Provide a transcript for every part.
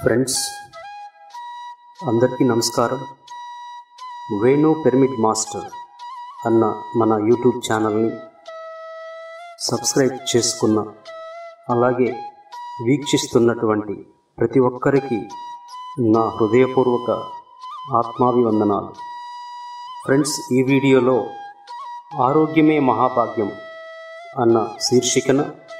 friends అందరికీ నమస్కారం Venu pyramid master అన్న మన యూట్యూబ్ ఛానల్ని సబ్స్క్రైబ్ చేసుకున్న అలాగే వీక్షిస్తున్నటువంటి ప్రతి ఒక్కరికి నా హృదయపూర్వక ఆత్మాభివందనాలు ఫ్రెండ్స్ ఈ వీడియోలో ఆరోగ్యమే మహాభాగ్యం అన్న శీర్షికన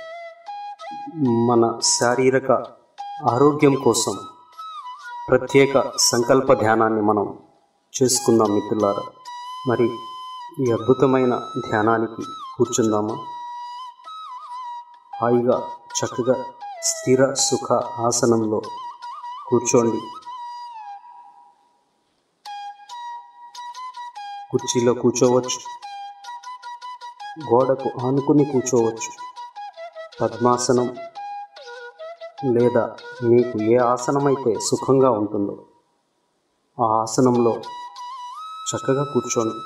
మన శారీరక ఆరోగ్యం కోసం ప్రత్యేక సంకల్ప ధ్యానాన్ని మనం చేసుకుందాం మిత్రులారా మరి ఈ అద్భుతమైన ధ్యానానికి కూర్చుందామా హాయిగా చక్కగా స్థిర సుఖ ఆసనంలో కూర్చోండి కుర్చీలో కూర్చోవచ్చు గోడకు ఆనుకుని కూర్చోవచ్చు పద్మాసనం లేదా మీకు ఏ ఆసనం అయితే సుఖంగా ఉంటుందో ఆ ఆసనంలో చక్కగా కూర్చోండి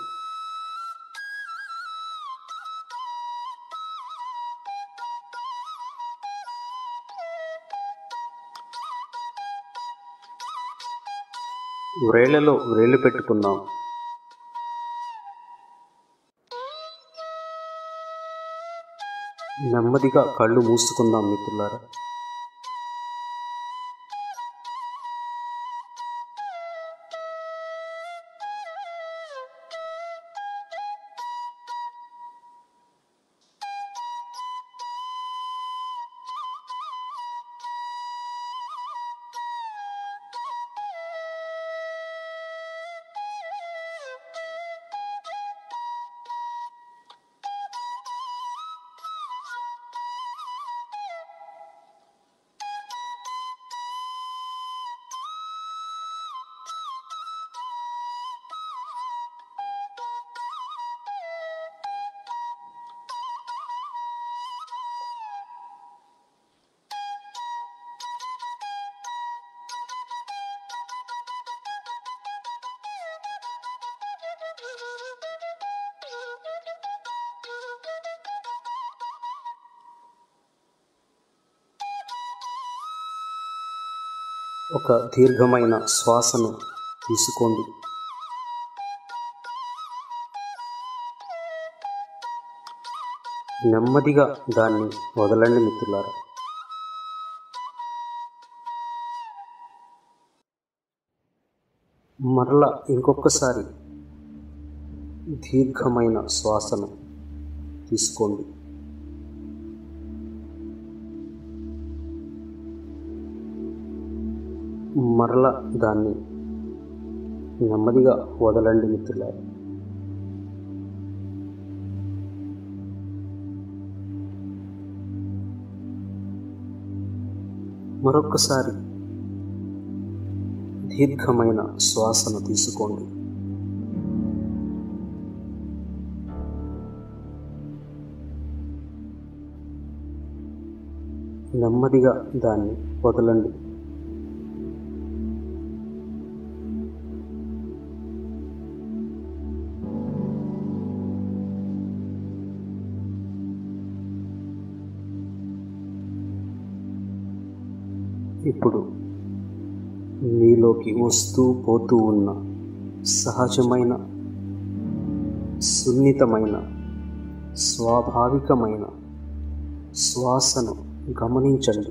వ్రేళ్లలో వ్రేళ్ళు పెట్టుకుందాం నెమ్మదిగా కళ్ళు మూసుకుందాం మిత్రులారా ఒక దీర్ఘమైన శ్వాసను తీసుకోండి నెమ్మదిగా దాన్ని వదలండి మిత్రులారా మరలా ఇంకొకసారి దీర్ఘమైన శ్వాసను తీసుకోండి మరల దాన్ని నెమ్మదిగా వదలండి మిత్రులారా మరొకసారి దీర్ఘమైన శ్వాసను తీసుకోండి నెమ్మదిగా దాన్ని వదలండి ఇప్పుడు మీలోకి వస్తూ పోతూ ఉన్న సహజమైన సున్నితమైన స్వాభావికమైన శ్వాసను గమనించండి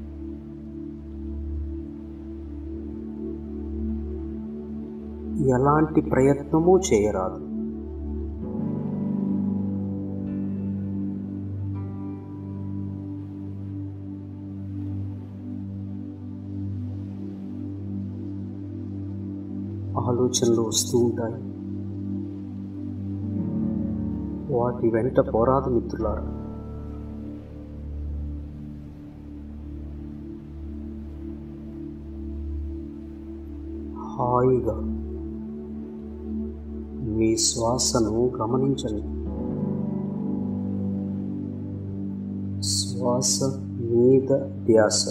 ఎలాంటి ప్రయత్నమూ చేయరాదు ఆలోచనలు వస్తూ ఉంటాయి వాటి వెంట పోరాదు మిత్రులారా హాయిగా మీ శ్వాసను గమనించండి శ్వాస మీద ధ్యాస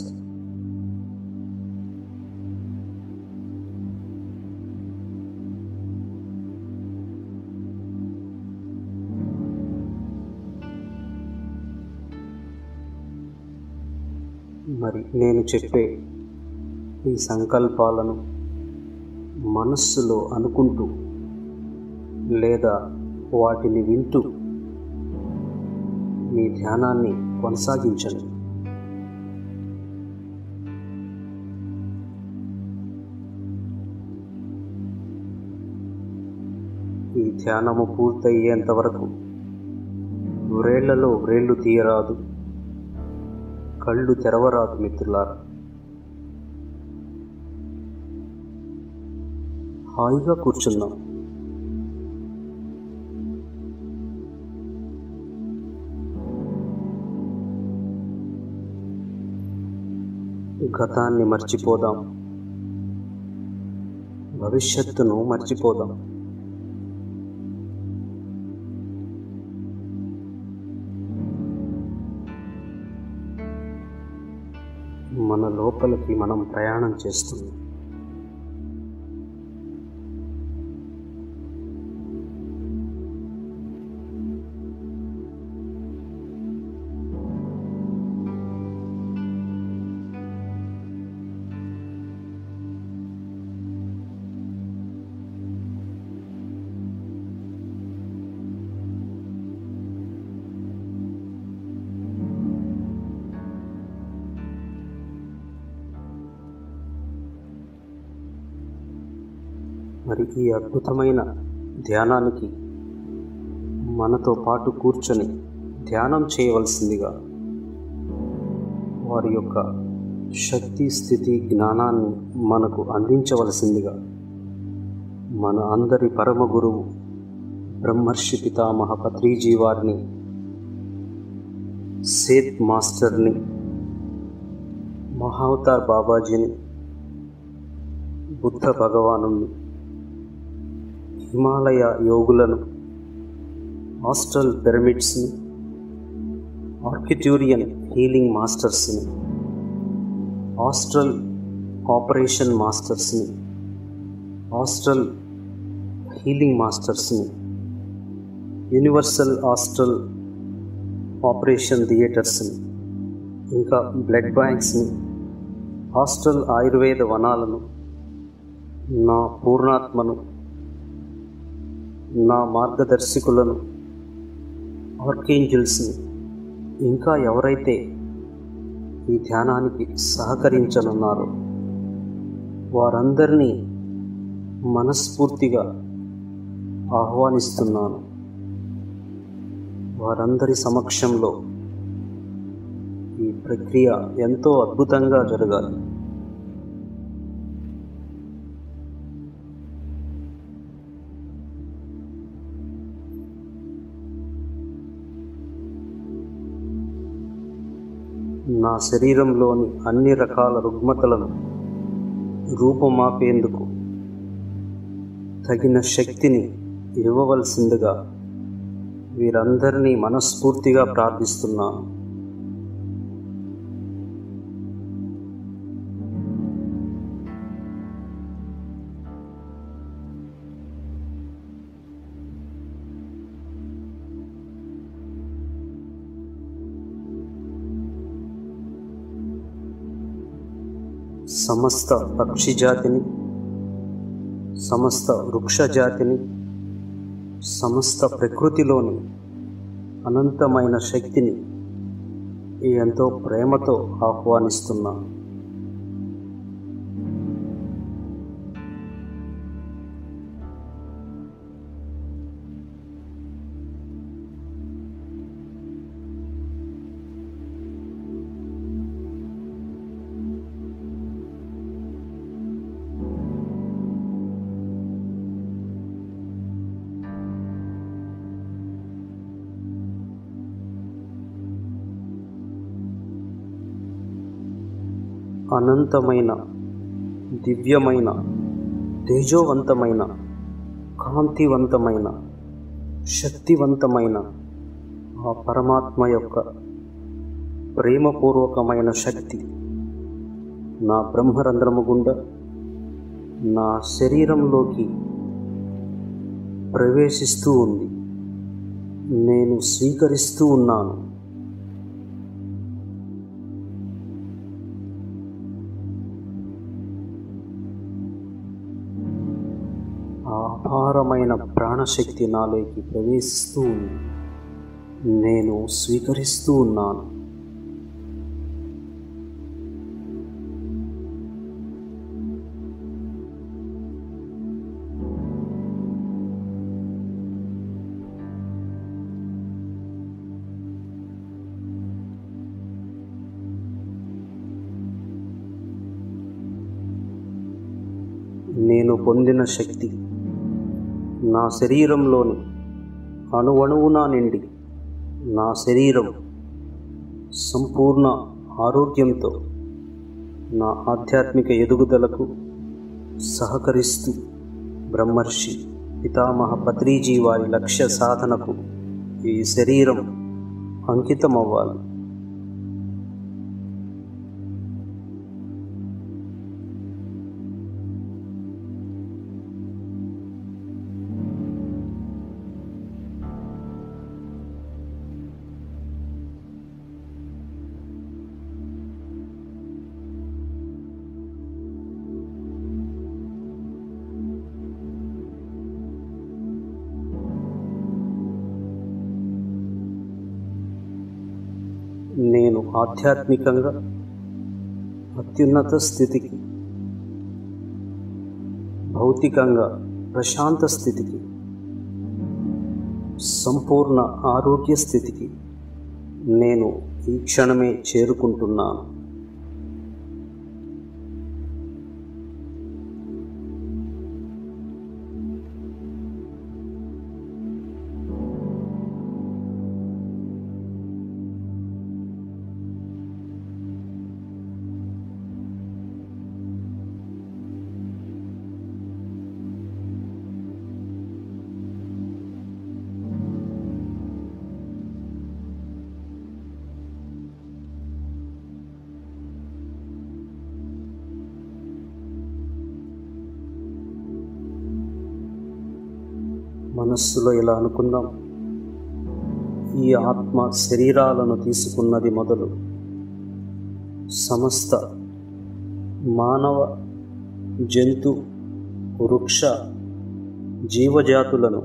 మరి నేను చెప్పే ఈ సంకల్పాలను మనస్సులో అనుకుంటూ లేదా వాటిని వింటూ మీ ధ్యానాన్ని కొనసాగించండి ఈ ధ్యానము పూర్తయ్యేంత వరకు వ్రేళ్లలో వ్రేళ్లు తీయరాదు కళ్ళు తెరవరాదు మిత్రులారా హాయిగా కూర్చుందాం గతాన్ని మర్చిపోదాం భవిష్యత్తును మర్చిపోదాం మన లోపలికి మనం ప్రయాణం చేస్తున్నాం మరి ఈ అద్భుతమైన ధ్యానానికి మనతో పాటు కూర్చొని ధ్యానం చేయవలసిందిగా వారి యొక్క శక్తి స్థితి జ్ఞానాన్ని మనకు అందించవలసిందిగా మన అందరి పరమ గురువు బ్రహ్మర్షి పితామహ పత్రిజీ వారిని సేత్ మాస్టర్ని మహావతార్ బాబాజీని బుద్ధ భగవానుని హిమాలయ యోగులను హాస్టల్ పిరమిడ్స్ని ఆర్కిట్యూరియన్ హీలింగ్ మాస్టర్స్ని హాస్టల్ ఆపరేషన్ మాస్టర్స్ని హాస్టల్ హీలింగ్ మాస్టర్స్ని యూనివర్సల్ హాస్టల్ ఆపరేషన్ థియేటర్స్ని ఇంకా బ్లడ్ బ్యాంక్స్ని హాస్టల్ ఆయుర్వేద వనాలను నా పూర్ణాత్మను నా మార్గదర్శకులను ఆర్కేంజల్స్ని ఇంకా ఎవరైతే ఈ ధ్యానానికి సహకరించనున్నారో వారందరినీ మనస్ఫూర్తిగా ఆహ్వానిస్తున్నాను వారందరి సమక్షంలో ఈ ప్రక్రియ ఎంతో అద్భుతంగా జరగాలి నా శరీరంలోని అన్ని రకాల రుగ్మతలను రూపమాపేందుకు తగిన శక్తిని ఇవ్వవలసిందిగా వీరందరినీ మనస్ఫూర్తిగా ప్రార్థిస్తున్నాను సమస్త పక్షి జాతిని సమస్త వృక్ష జాతిని సమస్త ప్రకృతిలోని అనంతమైన శక్తిని ఎంతో ప్రేమతో ఆహ్వానిస్తున్నాను అనంతమైన దివ్యమైన తేజోవంతమైన కాంతివంతమైన శక్తివంతమైన ఆ పరమాత్మ యొక్క ప్రేమపూర్వకమైన శక్తి నా బ్రహ్మరంధ్రము గుండా నా శరీరంలోకి ప్రవేశిస్తూ ఉంది నేను స్వీకరిస్తూ ఉన్నాను అపారమైన ప్రాణశక్తి నాలోకి ప్రవేశిస్తూ ఉంది నేను స్వీకరిస్తూ ఉన్నాను నేను పొందిన శక్తి నా శరీరంలోని అణువణువునా నిండి నా శరీరం సంపూర్ణ ఆరోగ్యంతో నా ఆధ్యాత్మిక ఎదుగుదలకు సహకరిస్తూ బ్రహ్మర్షి పితామహ పత్రిజీ వారి లక్ష్య సాధనకు ఈ శరీరం అంకితమవ్వాలి నేను ఆధ్యాత్మికంగా అత్యున్నత స్థితికి భౌతికంగా ప్రశాంత స్థితికి సంపూర్ణ ఆరోగ్య స్థితికి నేను ఈ క్షణమే చేరుకుంటున్నాను మనస్సులో ఇలా అనుకుందాం ఈ ఆత్మ శరీరాలను తీసుకున్నది మొదలు సమస్త మానవ జంతు వృక్ష జీవజాతులను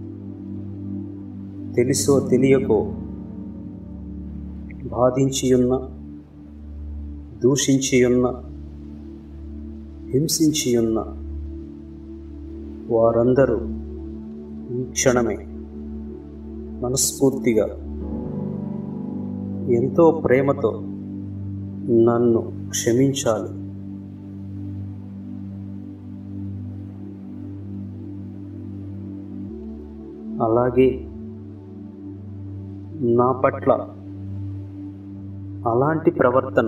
తెలిసో తెలియకో బాధించియున్న దూషించియున్న హింసించియున్న వారందరూ ఈ క్షణమే మనస్ఫూర్తిగా ఎంతో ప్రేమతో నన్ను క్షమించాలి అలాగే నా పట్ల అలాంటి ప్రవర్తన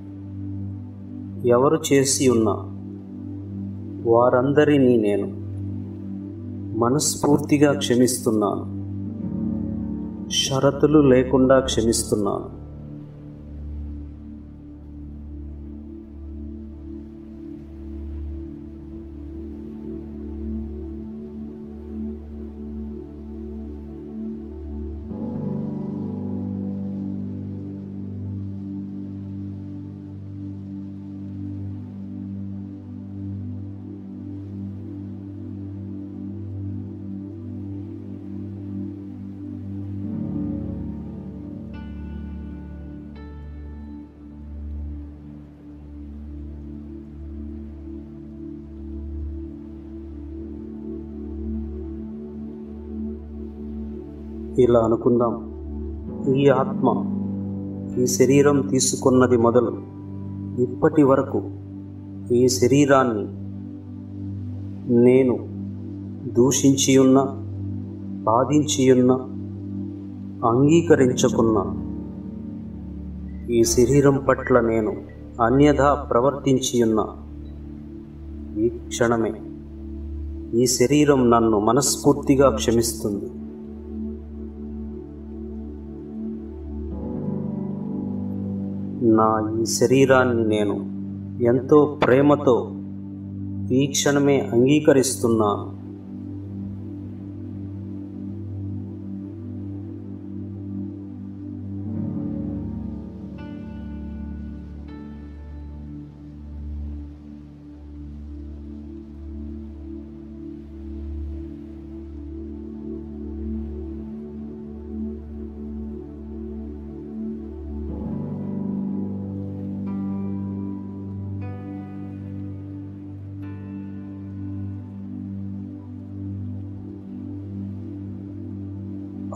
ఎవరు చేసి ఉన్నా వారందరినీ నేను మనస్ఫూర్తిగా క్షమిస్తున్నాను షరతులు లేకుండా క్షమిస్తున్నాను ఇలా అనుకుందాం ఈ ఆత్మ ఈ శరీరం తీసుకున్నది మొదలు ఇప్పటి వరకు ఈ శరీరాన్ని నేను దూషించియున్న బాధించియున్న అంగీకరించుకున్న ఈ శరీరం పట్ల నేను అన్యథా ప్రవర్తించియున్న ఈ క్షణమే ఈ శరీరం నన్ను మనస్ఫూర్తిగా క్షమిస్తుంది నా ఈ శరీరాన్ని నేను ఎంతో ప్రేమతో ఈ క్షణమే అంగీకరిస్తున్నాను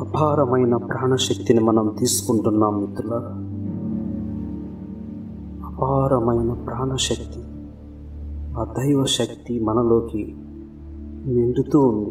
అపారమైన ప్రాణశక్తిని మనం తీసుకుంటున్నాం మిత్రులారా అపారమైన ప్రాణశక్తి ఆ దైవ శక్తి మనలోకి నిండుతూ ఉంది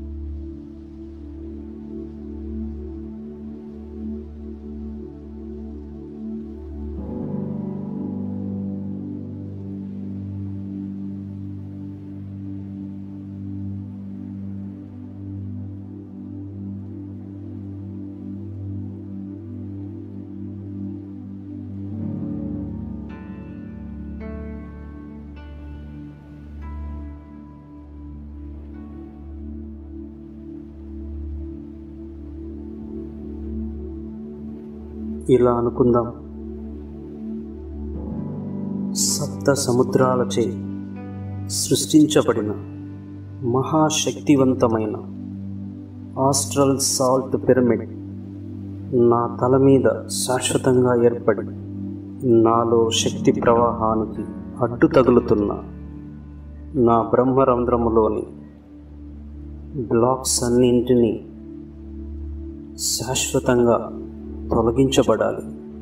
ఇలా అనుకుందాం సప్త సముద్రాలచే సృష్టించబడిన మహాశక్తివంతమైన ఆస్ట్రల్ సాల్ట్ పిరమిడ్ నా తల మీద శాశ్వతంగా ఏర్పడి నాలో శక్తి ప్రవాహానికి అడ్డు తగులుతున్న నా బ్రహ్మరంధ్రములోని బ్లాక్స్ అన్నింటినీ శాశ్వతంగా తొలగించబడాలి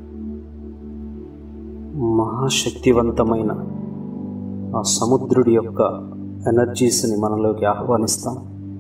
మహాశక్తివంతమైన ఆ సముద్రుడి యొక్క ఎనర్జీస్ని మనలోకి ఆహ్వానిస్తాం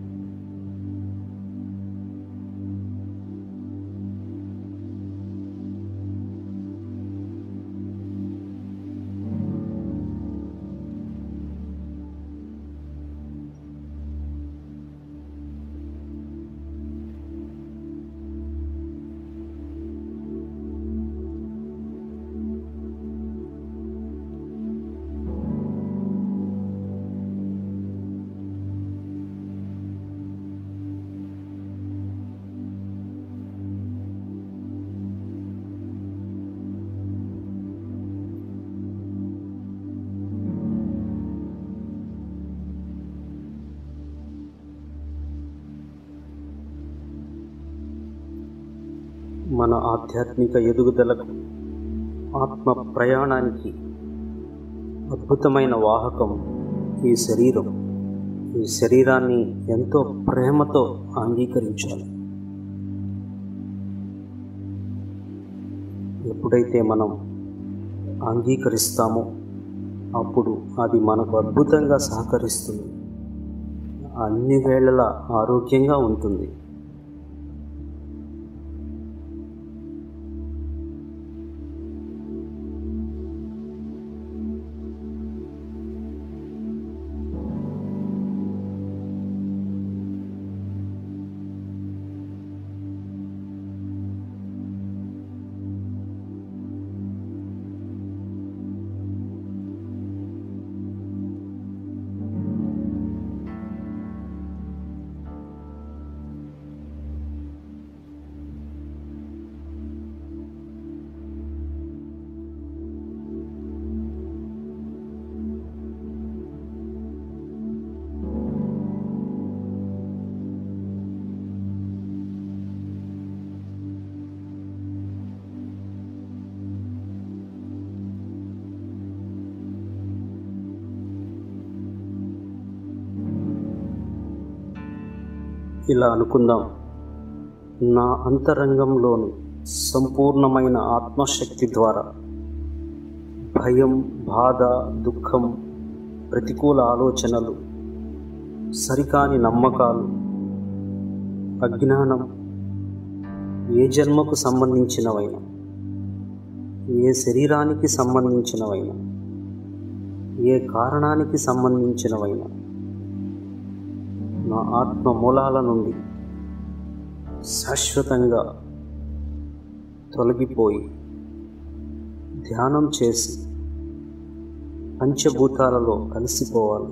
మన ఆధ్యాత్మిక ఎదుగుదలకు ఆత్మ ప్రయాణానికి అద్భుతమైన వాహకం ఈ శరీరం ఈ శరీరాన్ని ఎంతో ప్రేమతో అంగీకరించాలి ఎప్పుడైతే మనం అంగీకరిస్తామో అప్పుడు అది మనకు అద్భుతంగా సహకరిస్తుంది అన్ని వేళలా ఆరోగ్యంగా ఉంటుంది ఇలా అనుకుందాం నా అంతరంగంలోని సంపూర్ణమైన ఆత్మశక్తి ద్వారా భయం బాధ దుఃఖం ప్రతికూల ఆలోచనలు సరికాని నమ్మకాలు అజ్ఞానం ఏ జన్మకు సంబంధించినవైనా ఏ శరీరానికి సంబంధించినవైనా ఏ కారణానికి సంబంధించినవైనా నా ఆత్మ మూలాల నుండి శాశ్వతంగా తొలగిపోయి ధ్యానం చేసి పంచభూతాలలో కలిసిపోవాలి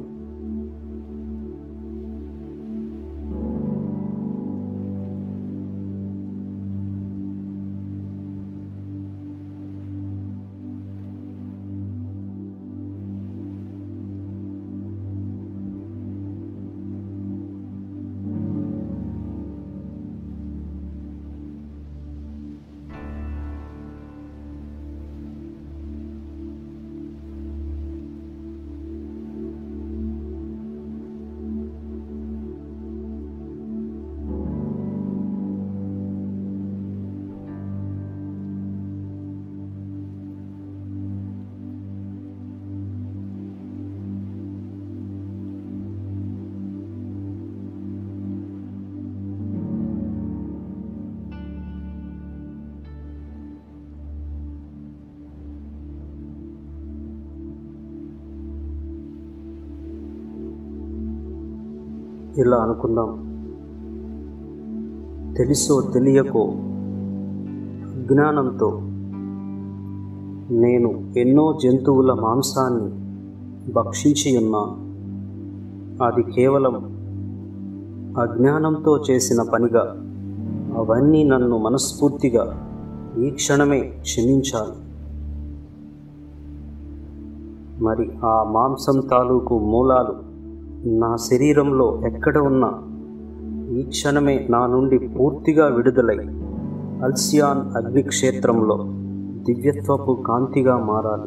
ఇలా అనుకుందాం తెలుసో తెలియకో అజ్ఞానంతో నేను ఎన్నో జంతువుల మాంసాన్ని భక్షించి ఉన్నాను అది కేవలం అజ్ఞానంతో చేసిన పనిగా అవన్నీ నన్ను మనస్ఫూర్తిగా ఈ క్షణమే క్షమించాలి మరి ఆ మాంసం తాలూకు మూలాలు నా శరీరంలో ఎక్కడ ఉన్నా ఈ క్షణమే నా నుండి పూర్తిగా విడుదలై అల్సియాన్ అగ్నిక్షేత్రంలో దివ్యత్వపు కాంతిగా మారాలి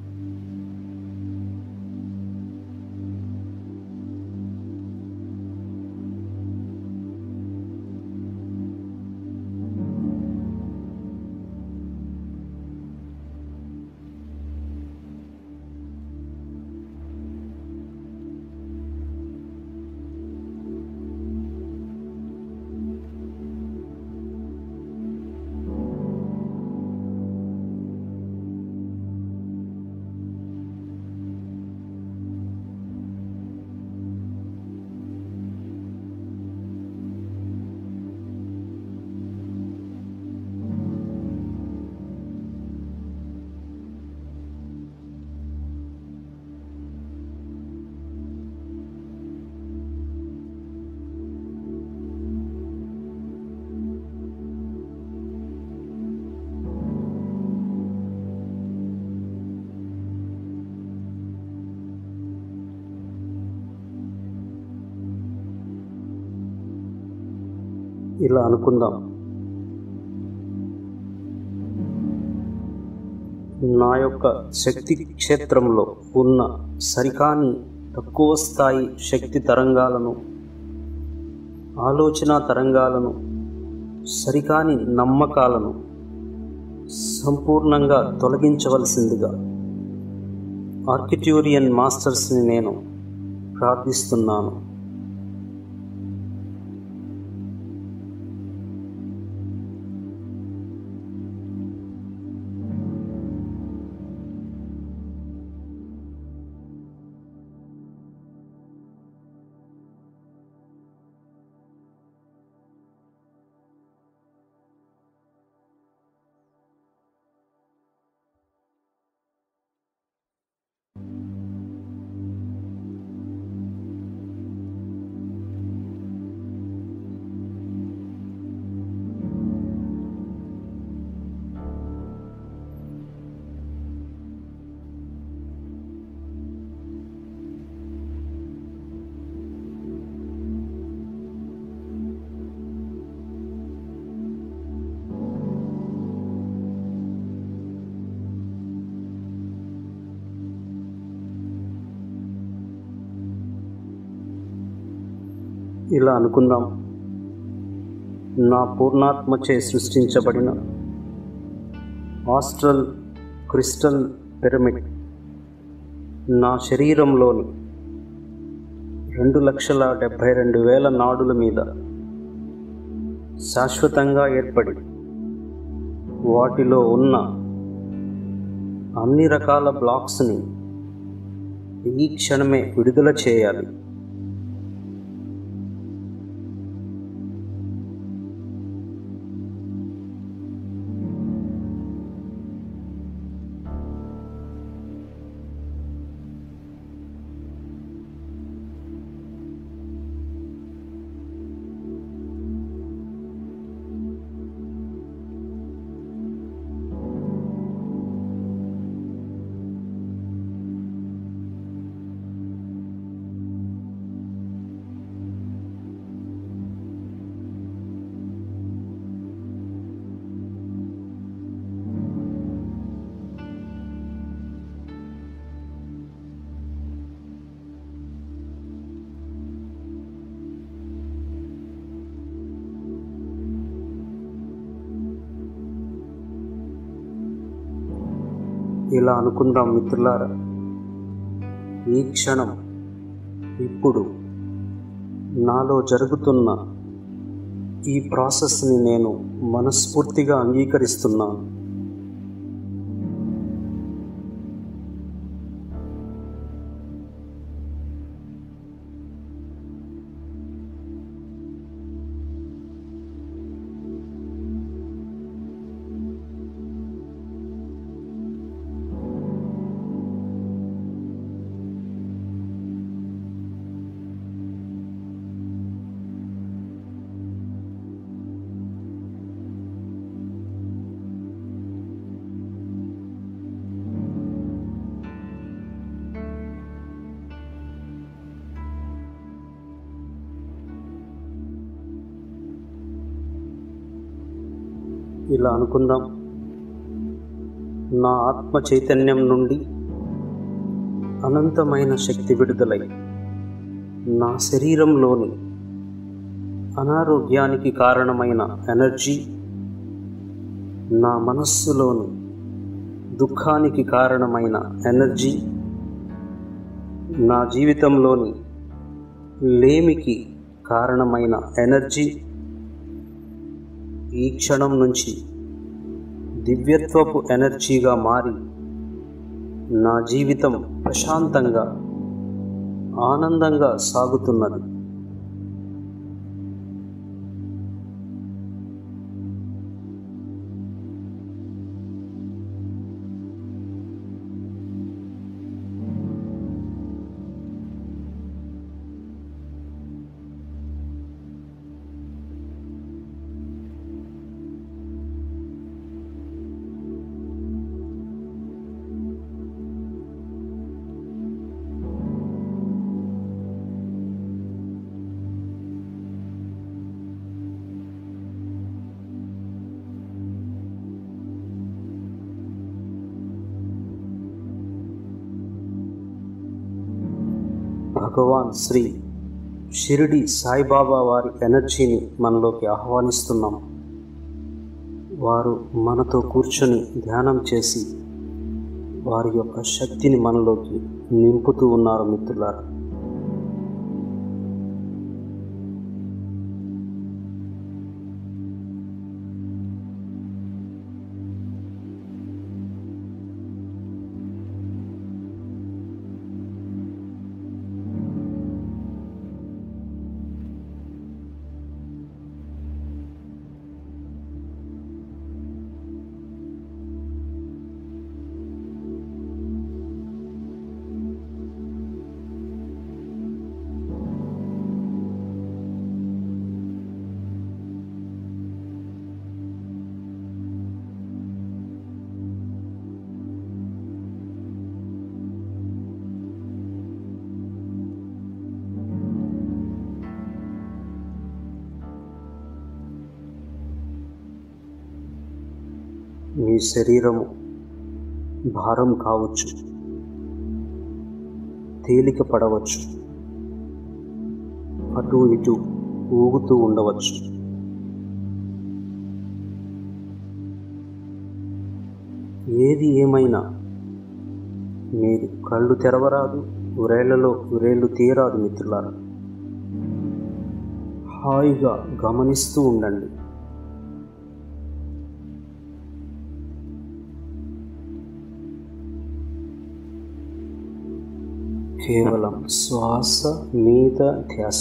ఇలా అనుకుందాం నా యొక్క శక్తి క్షేత్రంలో ఉన్న సరికాని తక్కువ స్థాయి శక్తి తరంగాలను ఆలోచన తరంగాలను సరికాని నమ్మకాలను సంపూర్ణంగా తొలగించవలసిందిగా ఆర్కిట్యూరియన్ మాస్టర్స్ని నేను ప్రార్థిస్తున్నాను ఇలా అనుకుందాం నా పూర్ణాత్మచే సృష్టించబడిన ఆస్ట్రల్ క్రిస్టల్ పిరమిడ్ నా శరీరంలోని రెండు లక్షల డెబ్భై రెండు వేల నాడుల మీద శాశ్వతంగా ఏర్పడి వాటిలో ఉన్న అన్ని రకాల బ్లాక్స్ని ఈ క్షణమే విడుదల చేయాలి ఇలా అనుకుందాం మిత్రులారా ఈ క్షణం ఇప్పుడు నాలో జరుగుతున్న ఈ ప్రాసెస్ని నేను మనస్ఫూర్తిగా అంగీకరిస్తున్నాను ఇలా అనుకుందాం నా ఆత్మ చైతన్యం నుండి అనంతమైన శక్తి విడుదలై నా శరీరంలోని అనారోగ్యానికి కారణమైన ఎనర్జీ నా మనస్సులోని దుఃఖానికి కారణమైన ఎనర్జీ నా జీవితంలోని లేమికి కారణమైన ఎనర్జీ ఈ క్షణం నుంచి దివ్యత్వపు ఎనర్జీగా మారి నా జీవితం ప్రశాంతంగా ఆనందంగా సాగుతున్నది భగవాన్ శ్రీ షిరిడి సాయిబాబా వారి ఎనర్జీని మనలోకి ఆహ్వానిస్తున్నాం వారు మనతో కూర్చొని ధ్యానం చేసి వారి యొక్క శక్తిని మనలోకి నింపుతూ ఉన్నారు మిత్రులారా మీ శరీరము భారం కావచ్చు తేలిక పడవచ్చు అటు ఇటు ఊగుతూ ఉండవచ్చు ఏది ఏమైనా మీరు కళ్ళు తెరవరాదు ఉరేళ్లలో ఉరేళ్ళు తీయరాదు మిత్రులారా హాయిగా గమనిస్తూ ఉండండి కేవలం శ్వాస మీద ధ్యాస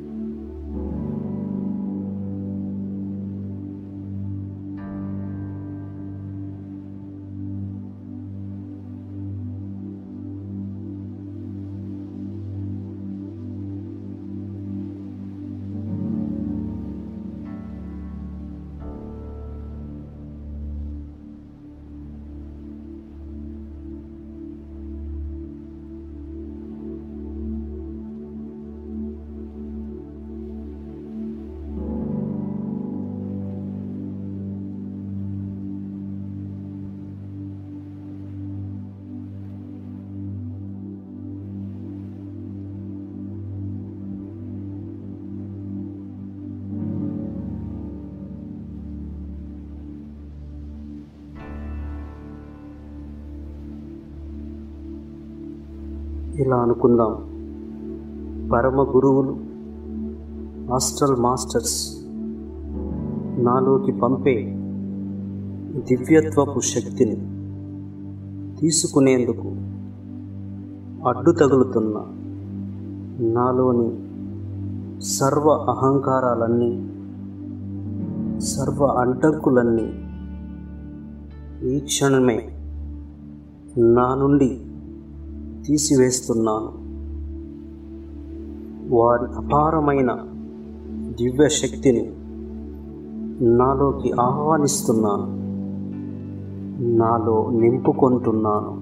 ఇలా అనుకుందాం పరమ గురువులు హాస్టల్ మాస్టర్స్ నాలోకి పంపే దివ్యత్వపు శక్తిని తీసుకునేందుకు అడ్డు తగులుతున్న నాలోని సర్వ అహంకారాలన్నీ సర్వ అడ్డంకులన్నీ ఈ క్షణమే నా నుండి తీసివేస్తున్నాను వారి అపారమైన దివ్య శక్తిని నాలోకి ఆహ్వానిస్తున్నాను నాలో నింపుకుంటున్నాను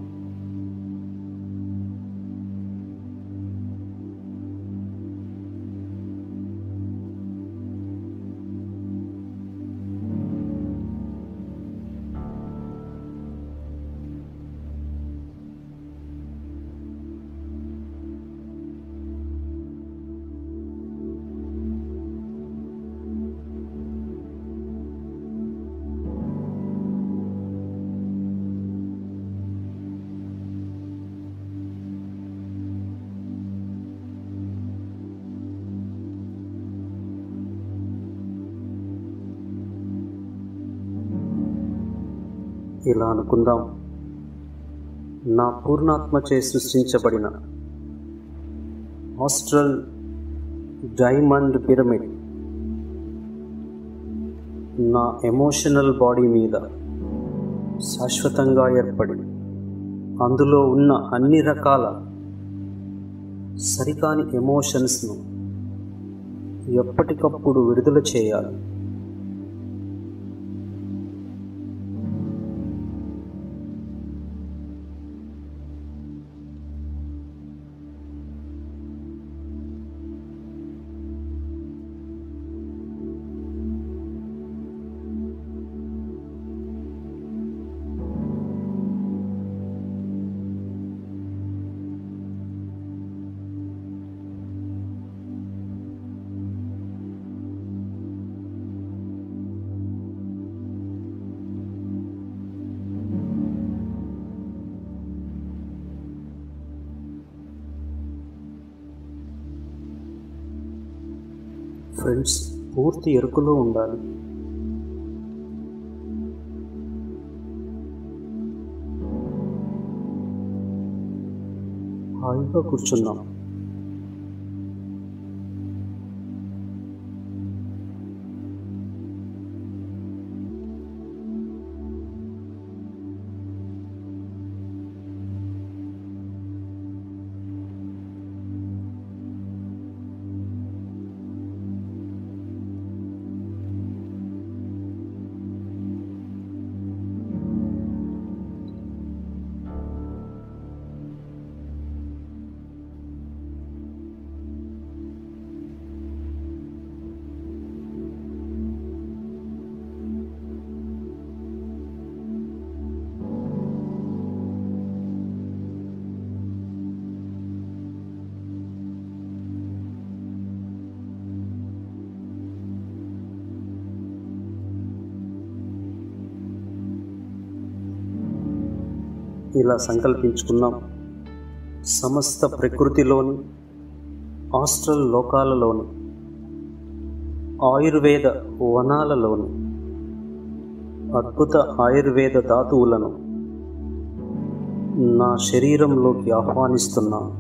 ఇలా అనుకుందాం నా పూర్ణాత్మచే సృష్టించబడిన ఆస్ట్రల్ డైమండ్ పిరమిడ్ నా ఎమోషనల్ బాడీ మీద శాశ్వతంగా ఏర్పడి అందులో ఉన్న అన్ని రకాల సరికాని ఎమోషన్స్ను ఎప్పటికప్పుడు విడుదల చేయాలి ఫ్రెండ్స్ పూర్తి ఎరుకులో ఉండాలి హాయిగా కూర్చున్నాం ఇలా సంకల్పించుకున్నాం సమస్త ప్రకృతిలోని ఆస్ట్రల్ లోకాలలోని ఆయుర్వేద వనాలలోని అద్భుత ఆయుర్వేద ధాతువులను నా శరీరంలోకి ఆహ్వానిస్తున్నాను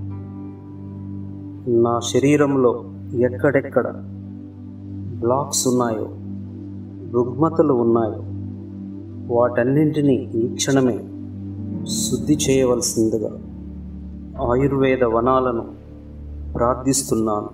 నా శరీరంలో ఎక్కడెక్కడ బ్లాక్స్ ఉన్నాయో రుగ్మతలు ఉన్నాయో వాటన్నింటినీ ఈ క్షణమే శుద్ధి చేయవలసిందిగా ఆయుర్వేద వనాలను ప్రార్థిస్తున్నాను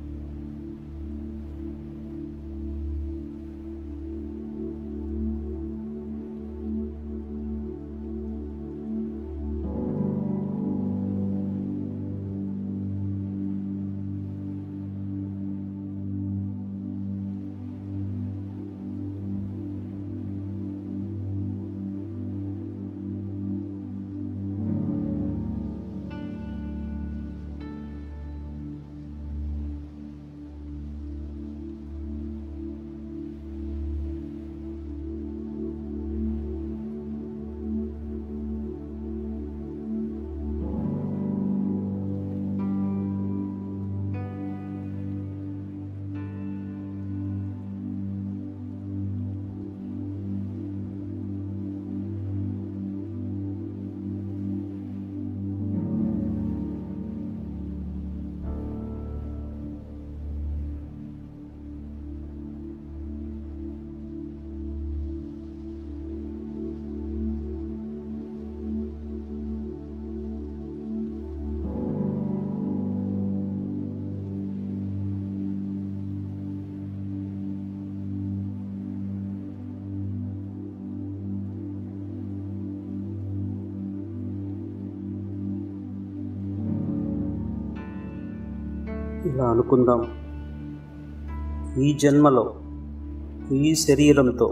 ఇలా అనుకుందాం ఈ జన్మలో ఈ శరీరంతో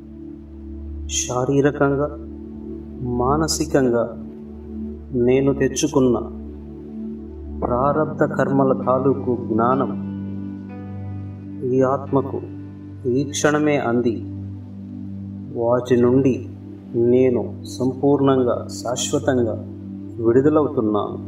శారీరకంగా మానసికంగా నేను తెచ్చుకున్న ప్రారబ్ధ కర్మల తాలూకు జ్ఞానం ఈ ఆత్మకు ఈ క్షణమే అంది వాటి నుండి నేను సంపూర్ణంగా శాశ్వతంగా విడుదలవుతున్నాను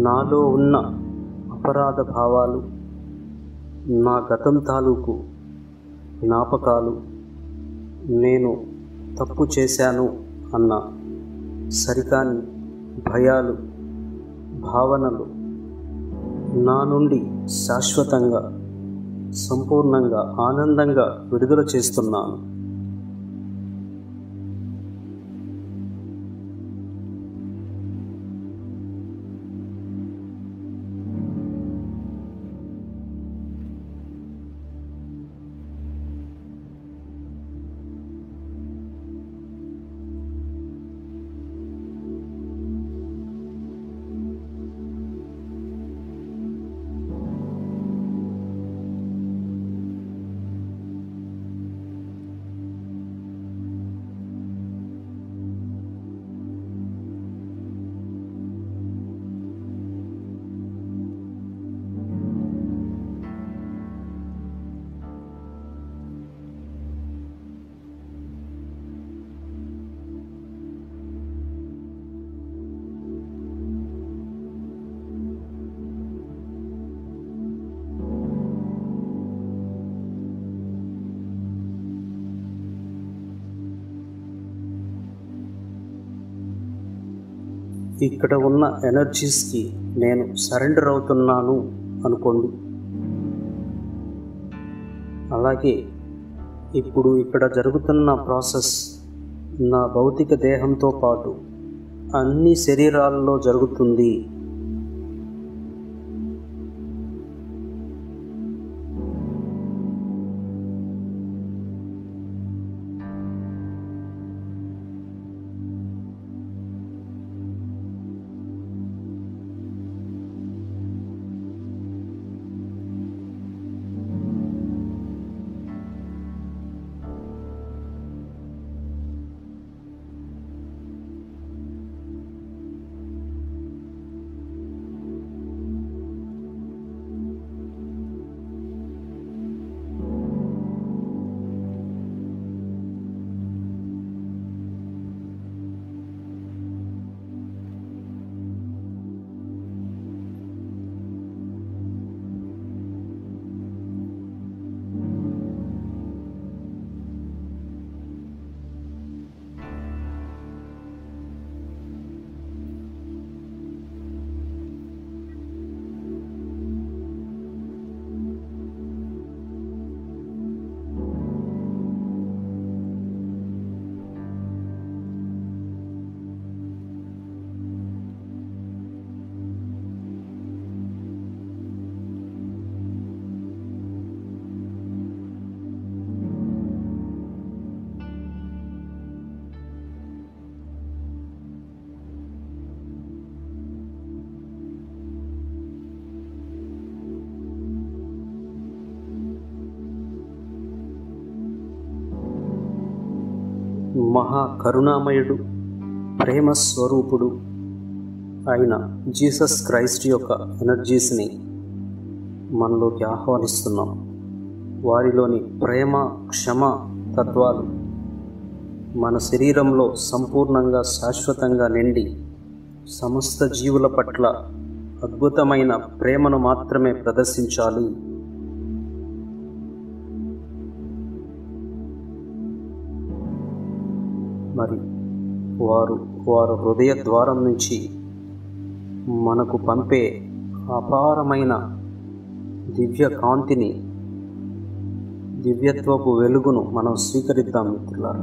నాలో ఉన్న అపరాధ భావాలు నా గతం తాలూకు జ్ఞాపకాలు నేను తప్పు చేశాను అన్న సరికాని భయాలు భావనలు నా నుండి శాశ్వతంగా సంపూర్ణంగా ఆనందంగా విడుదల చేస్తున్నాను ఇక్కడ ఉన్న ఎనర్జీస్కి నేను సరెండర్ అవుతున్నాను అనుకోండి అలాగే ఇప్పుడు ఇక్కడ జరుగుతున్న ప్రాసెస్ నా భౌతిక దేహంతో పాటు అన్ని శరీరాల్లో జరుగుతుంది మహా కరుణామయుడు ప్రేమ స్వరూపుడు అయిన జీసస్ క్రైస్ట్ యొక్క ఎనర్జీస్ని మనలోకి ఆహ్వానిస్తున్నాం వారిలోని ప్రేమ క్షమ తత్వాలు మన శరీరంలో సంపూర్ణంగా శాశ్వతంగా నిండి సమస్త జీవుల పట్ల అద్భుతమైన ప్రేమను మాత్రమే ప్రదర్శించాలి మరి వారు వారు హృదయ ద్వారం నుంచి మనకు పంపే అపారమైన దివ్య కాంతిని దివ్యత్వపు వెలుగును మనం స్వీకరిద్దాం మిత్రులారా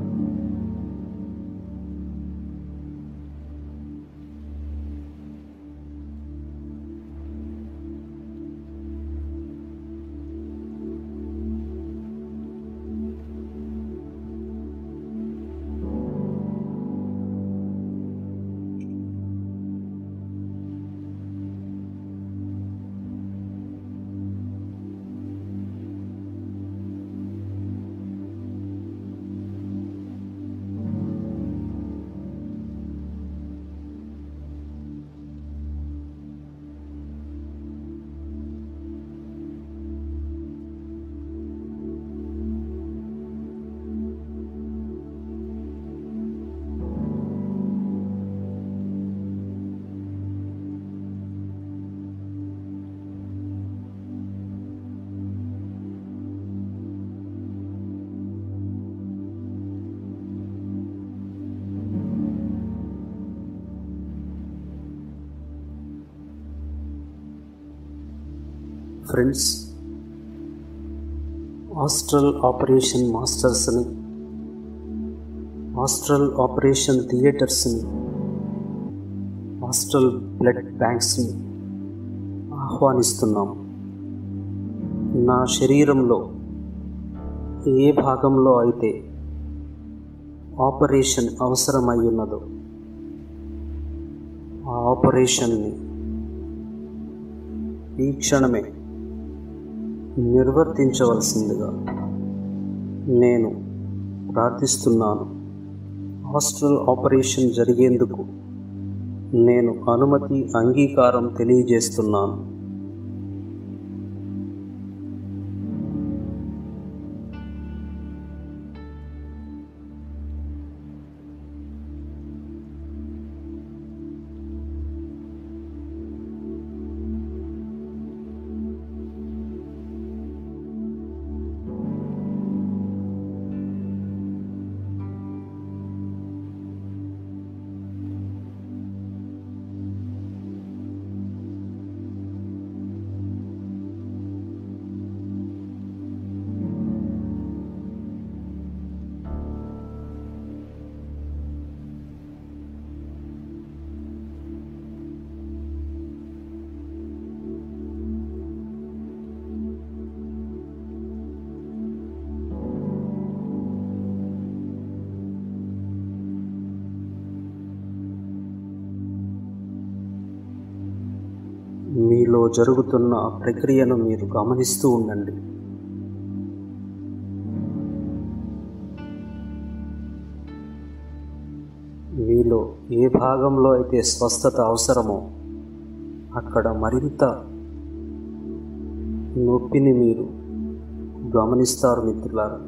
ఫ్రెండ్స్ ఆస్ట్రల్ ఆపరేషన్ మాస్టర్స్ని ఆస్ట్రల్ ఆపరేషన్ థియేటర్స్ని ఆస్ట్రల్ బ్లడ్ బ్యాంక్స్ని ఆహ్వానిస్తున్నాం నా శరీరంలో ఏ భాగంలో అయితే ఆపరేషన్ అవసరమై ఉన్నదో ఆ ఆపరేషన్ని ఈ క్షణమే నిర్వర్తించవలసిందిగా నేను ప్రార్థిస్తున్నాను హాస్టల్ ఆపరేషన్ జరిగేందుకు నేను అనుమతి అంగీకారం తెలియజేస్తున్నాను మీలో జరుగుతున్న ఆ ప్రక్రియను మీరు గమనిస్తూ ఉండండి మీలో ఏ భాగంలో అయితే స్వస్థత అవసరమో అక్కడ మరింత నొప్పిని మీరు గమనిస్తారు మిత్రులారా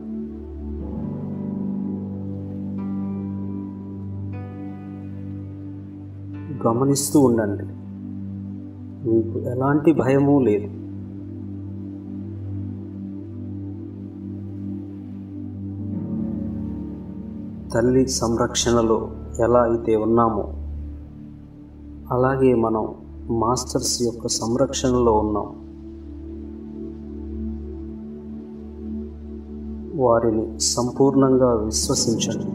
గమనిస్తూ ఉండండి మీకు ఎలాంటి భయము లేదు తల్లి సంరక్షణలో ఎలా అయితే ఉన్నామో అలాగే మనం మాస్టర్స్ యొక్క సంరక్షణలో ఉన్నాం వారిని సంపూర్ణంగా విశ్వసించండి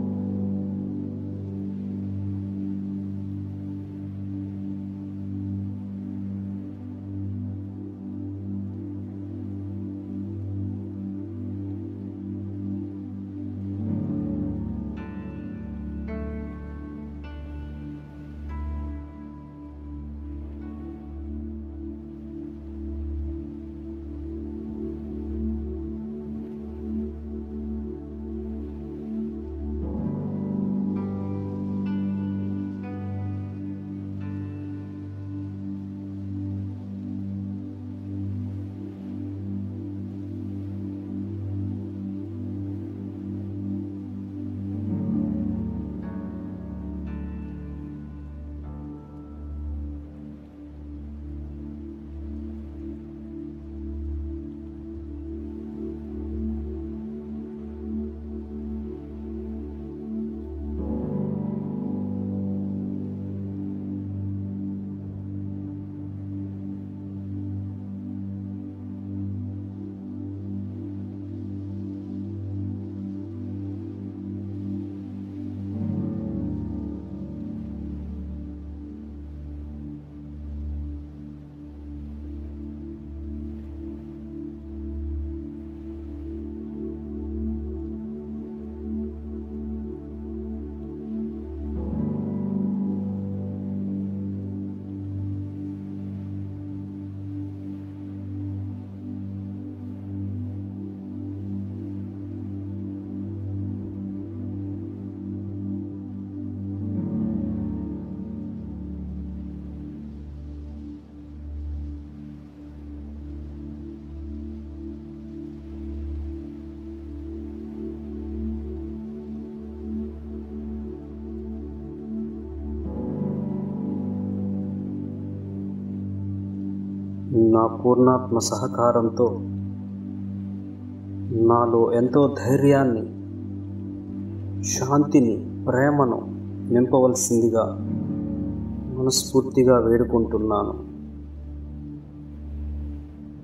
నా పూర్ణాత్మ సహకారంతో నాలో ఎంతో ధైర్యాన్ని శాంతిని ప్రేమను నింపవలసిందిగా మనస్ఫూర్తిగా వేడుకుంటున్నాను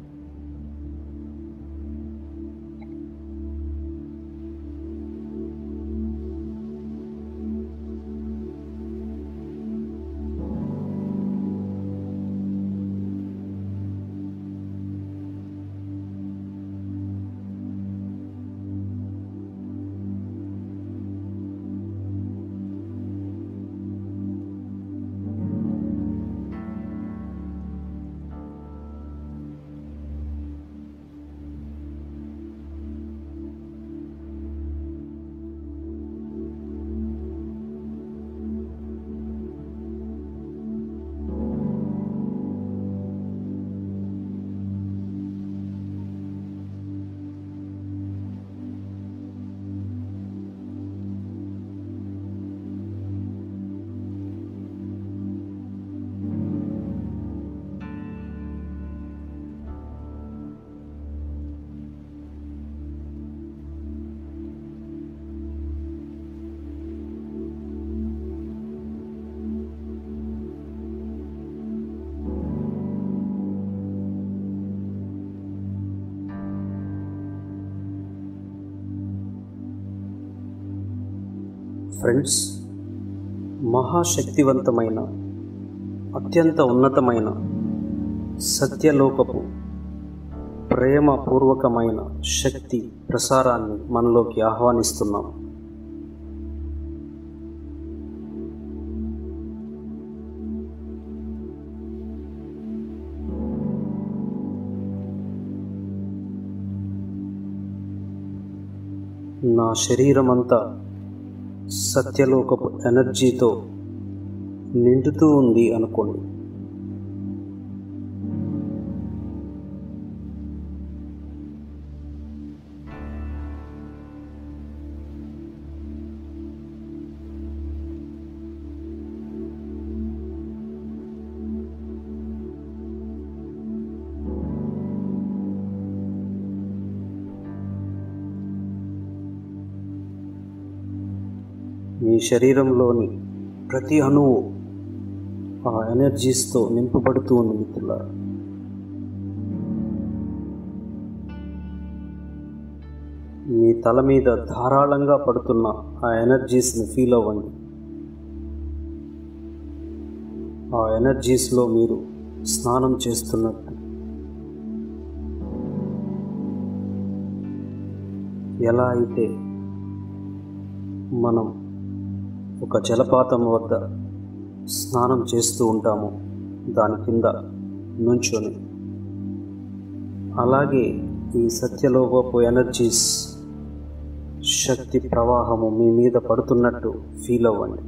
ఫ్రెండ్స్ మహాశక్తివంతమైన అత్యంత ఉన్నతమైన సత్యలోకపు ప్రేమపూర్వకమైన శక్తి ప్రసారాన్ని మనలోకి ఆహ్వానిస్తున్నాం నా శరీరమంతా సత్యలోకపు ఎనర్జీతో నిండుతూ ఉంది అనుకోండి మీ శరీరంలోని ప్రతి అణువు ఆ ఎనర్జీస్తో నింపబడుతూ ఉంది మిత్రులారా మీ తల మీద ధారాళంగా పడుతున్న ఆ ఎనర్జీస్ని ఫీల్ అవ్వండి ఆ ఎనర్జీస్లో మీరు స్నానం చేస్తున్నట్టు ఎలా అయితే మనం ఒక జలపాతం వద్ద స్నానం చేస్తూ ఉంటాము దాని కింద నుంచొని అలాగే ఈ సత్యలోకపు ఎనర్జీస్ శక్తి ప్రవాహము మీ మీద పడుతున్నట్టు ఫీల్ అవ్వండి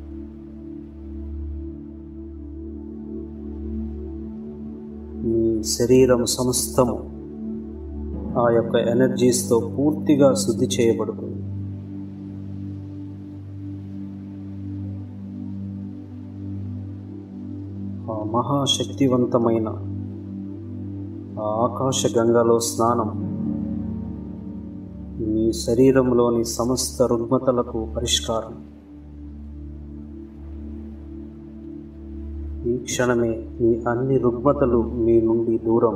మీ శరీరం సమస్తము ఆ యొక్క ఎనర్జీస్తో పూర్తిగా శుద్ధి చేయబడుతుంది ఆ మహాశక్తివంతమైన ఆ ఆకాశ గంగలో స్నానం మీ శరీరంలోని సమస్త రుగ్మతలకు పరిష్కారం ఈ క్షణమే మీ అన్ని రుగ్మతలు మీ నుండి దూరం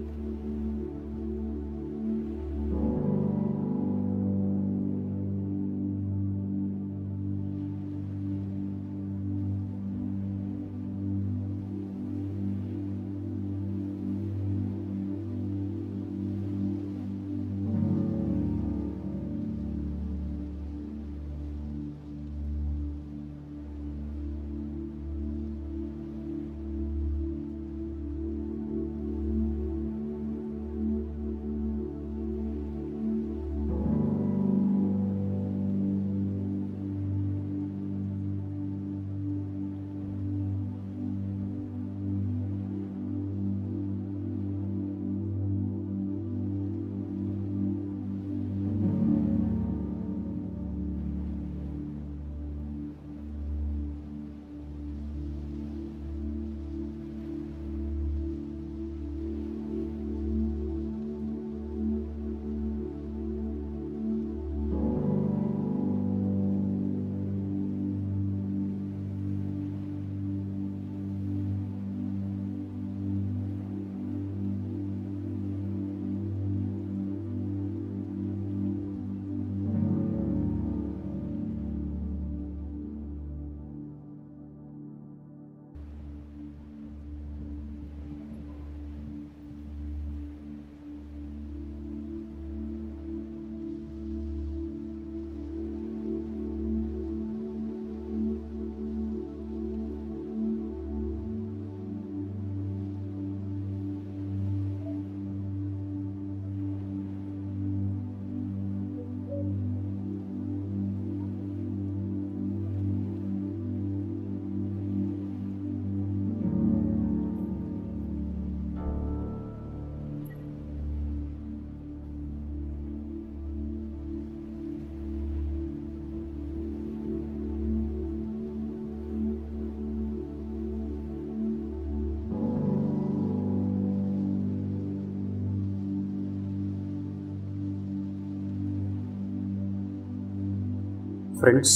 ఫ్రెండ్స్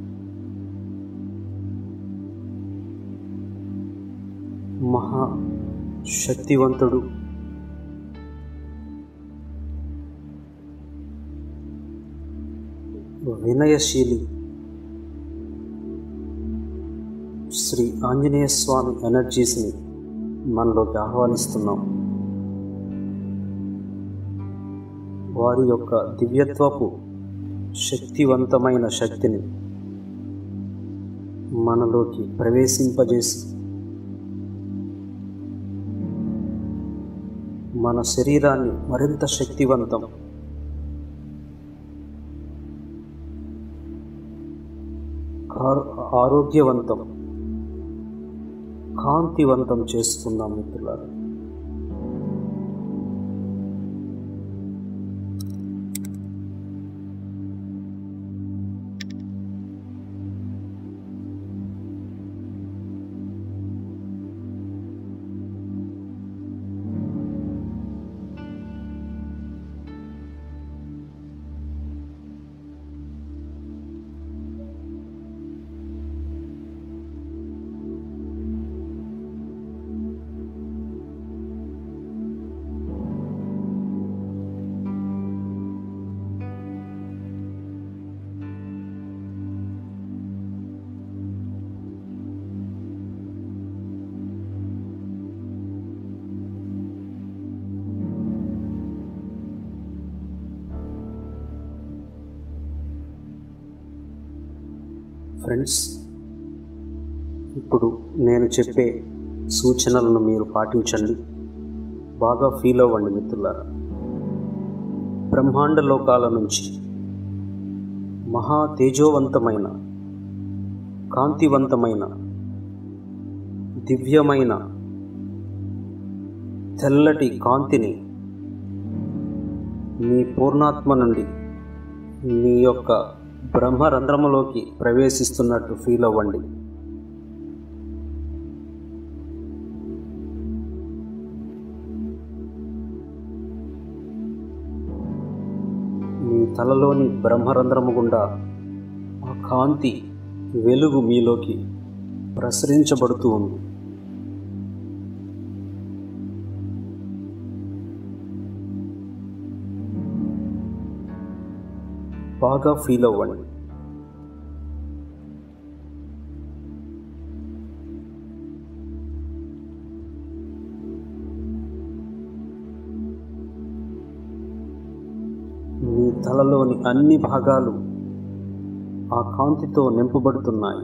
మహా శక్తివంతుడు వినయశీలి శ్రీ ఆంజనేయ స్వామి ఎనర్జీస్ని మనలోకి ఆహ్వానిస్తున్నాం వారి యొక్క దివ్యత్వపు శక్తివంతమైన శక్తిని మనలోకి ప్రవేశింపజేసి మన శరీరాన్ని మరింత శక్తివంతం ఆరో- ఆరోగ్యవంతం కాంతివంతం చేస్తున్నాం మిత్రులారా ఫ్రెండ్స్ ఇప్పుడు నేను చెప్పే సూచనలను మీరు పాటించండి బాగా ఫీల్ అవ్వండి మిత్రులారా బ్రహ్మాండ లోకాల నుంచి మహా తేజోవంతమైన కాంతివంతమైన దివ్యమైన తెల్లటి కాంతిని మీ పూర్ణాత్మ నుండి మీ యొక్క బ్రహ్మరంధ్రములోకి ప్రవేశిస్తున్నట్టు ఫీల్ అవ్వండి మీ తలలోని బ్రహ్మరంధ్రము గుండా ఆ కాంతి వెలుగు మీలోకి ప్రసరించబడుతూ ఉంది బాగా ఫీల్ అవ్వండి మీ తలలోని అన్ని భాగాలు ఆ కాంతితో నింపబడుతున్నాయి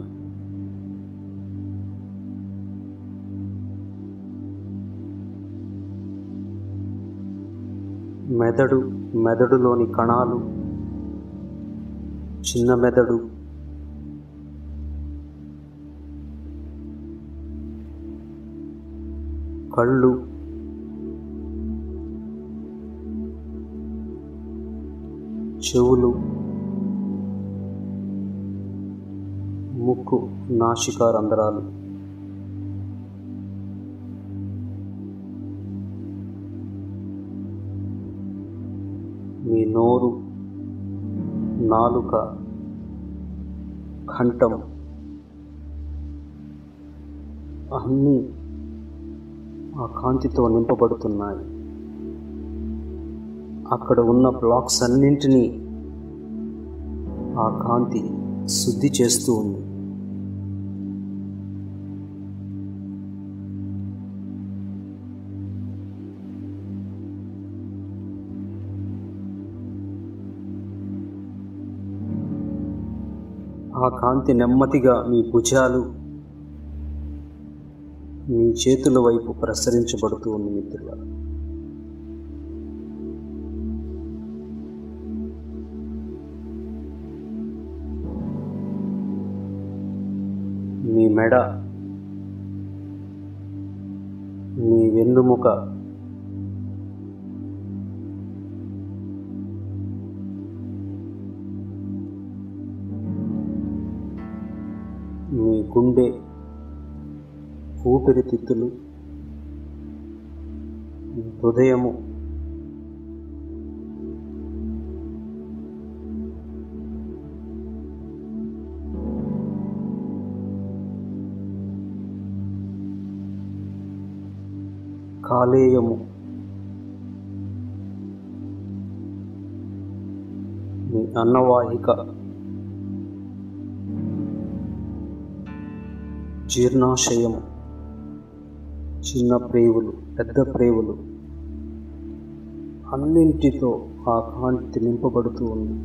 మెదడు మెదడులోని కణాలు చిన్న మెదడు కళ్ళు చెవులు ముక్కు నాసికా రంధ్రాలు మీ నోరు నాలుక కంఠం అన్నీ ఆ కాంతితో నింపబడుతున్నాయి అక్కడ ఉన్న బ్లాక్స్ అన్నింటినీ ఆ కాంతి శుద్ధి చేస్తూ ఉంది ఆ కాంతి నెమ్మదిగా మీ భుజాలు మీ చేతుల వైపు ప్రసరించబడుతూ ఉంది మిత్రులారా మీ మెడ మీ వెన్నుముక మీ గుండె ఊపిరితిత్తులు మీ హృదయము కాలేయము మీ అన్నవాహిక జీర్ణాశయము చిన్న ప్రేవులు పెద్ద ప్రేవులు అన్నింటితో ఆ కాంతి నింపబడుతూ ఉంది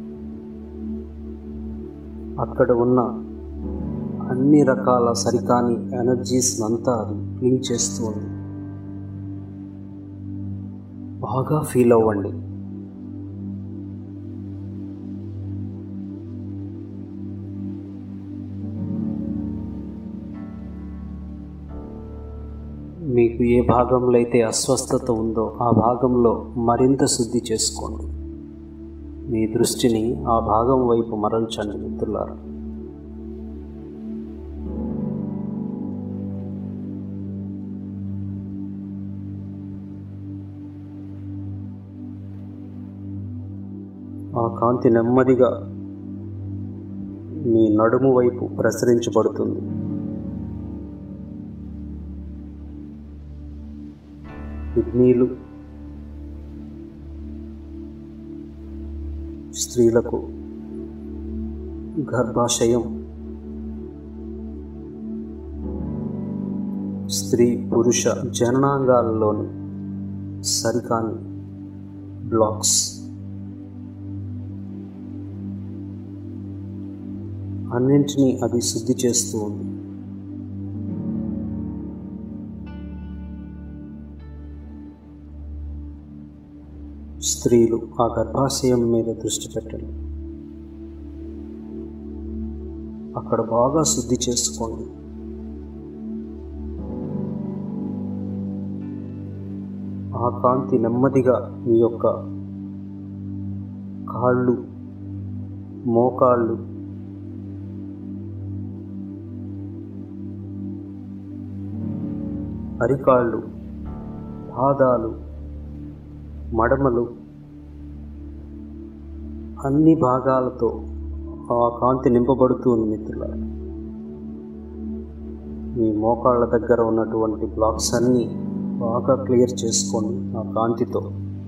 అక్కడ ఉన్న అన్ని రకాల సరికాని ఎనర్జీస్ అంతా అది క్లీన్ చేస్తూ ఉంది బాగా ఫీల్ అవ్వండి మీకు ఏ భాగంలో అయితే అస్వస్థత ఉందో ఆ భాగంలో మరింత శుద్ధి చేసుకోండి మీ దృష్టిని ఆ భాగం వైపు మరల్చండి మిత్రులారా ఆ కాంతి నెమ్మదిగా మీ నడుము వైపు ప్రసరించబడుతుంది కిడ్నీలు స్త్రీలకు గర్భాశయం స్త్రీ పురుష జననాంగాలలోని సరికాని బ్లాక్స్ అన్నింటినీ అది శుద్ధి చేస్తూ ఉంది స్త్రీలు ఆ గర్భాశయం మీద దృష్టి పెట్టండి అక్కడ బాగా శుద్ధి చేసుకోండి ఆ కాంతి నెమ్మదిగా మీ యొక్క కాళ్ళు మోకాళ్ళు అరికాళ్ళు పాదాలు మడమలు అన్ని భాగాలతో ఆ కాంతి నింపబడుతూ ఉంది మిత్రుల మీ మోకాళ్ళ దగ్గర ఉన్నటువంటి బ్లాక్స్ అన్నీ బాగా క్లియర్ చేసుకోండి ఆ కాంతితో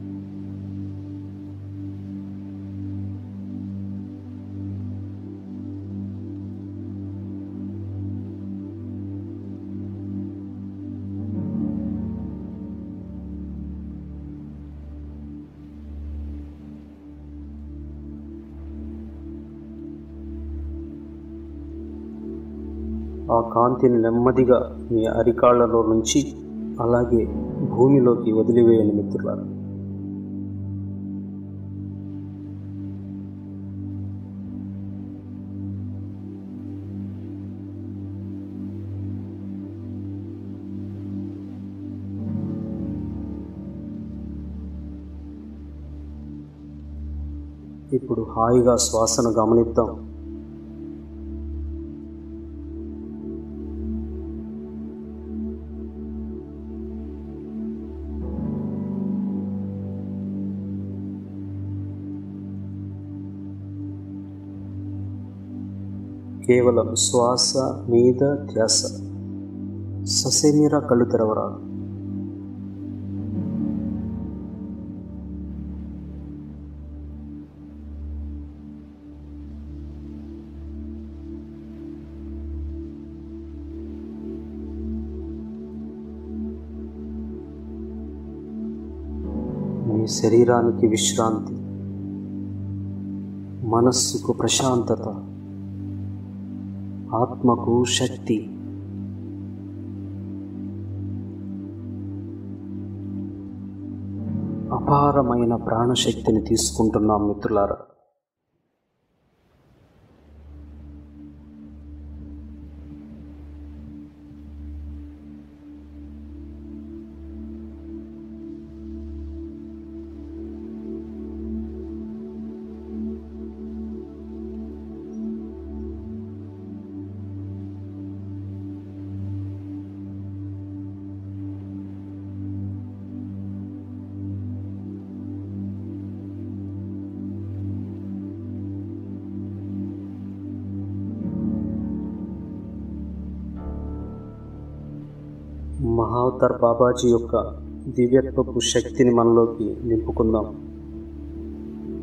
ఆ కాంతిని నెమ్మదిగా మీ అరికాళ్లలో నుంచి అలాగే భూమిలోకి వదిలివేయండి మిత్రులారా ఇప్పుడు హాయిగా శ్వాసను గమనిద్దాం కేవలం శ్వాస మీద ధ్యాస ససేమిరా కళ్ళు తెరవరా మీ శరీరానికి విశ్రాంతి మనస్సుకు ప్రశాంతత ఆత్మకు శక్తి అపారమైన ప్రాణశక్తిని తీసుకుంటున్నాం మిత్రులారా మహావతార్ బాబాజీ యొక్క దివ్యత్వపు శక్తిని మనలోకి నింపుకుందాం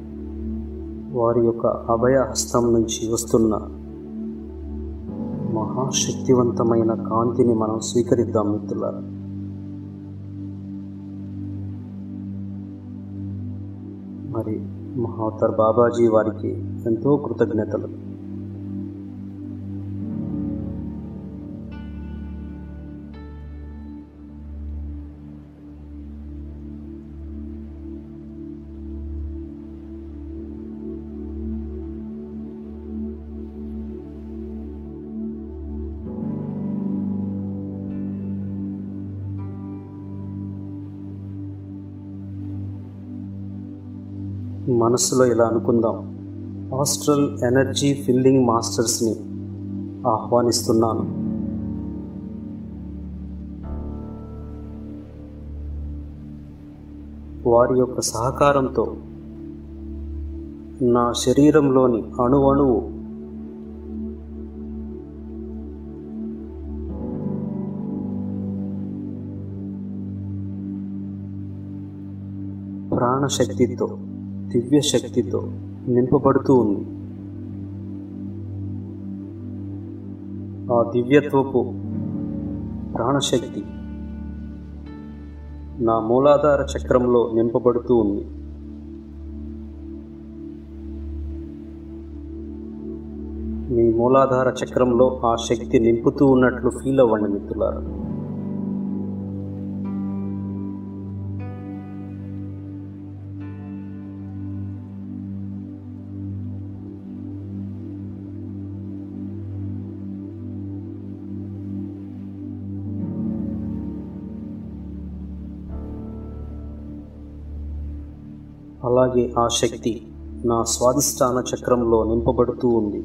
వారి యొక్క అభయ హస్తం నుంచి వస్తున్న మహా మహాశక్తివంతమైన కాంతిని మనం స్వీకరిద్దాం మిత్రులారా మరి మహావతర్ బాబాజీ వారికి ఎంతో కృతజ్ఞతలు మనసులో ఇలా అనుకుందాం హాస్టల్ ఎనర్జీ ఫిల్లింగ్ మాస్టర్స్ని ఆహ్వానిస్తున్నాను వారి యొక్క సహకారంతో నా శరీరంలోని అణువణువు ప్రాణశక్తితో దివ్య శక్తితో నింపబడుతూ ఉంది ఆ దివ్యత్వపు ప్రాణశక్తి నా మూలాధార చక్రంలో నింపబడుతూ ఉంది మీ మూలాధార చక్రంలో ఆ శక్తి నింపుతూ ఉన్నట్లు ఫీల్ అవ్వండి మిత్రులారా అలాగే ఆ శక్తి నా స్వాదిష్టాన చక్రంలో నింపబడుతూ ఉంది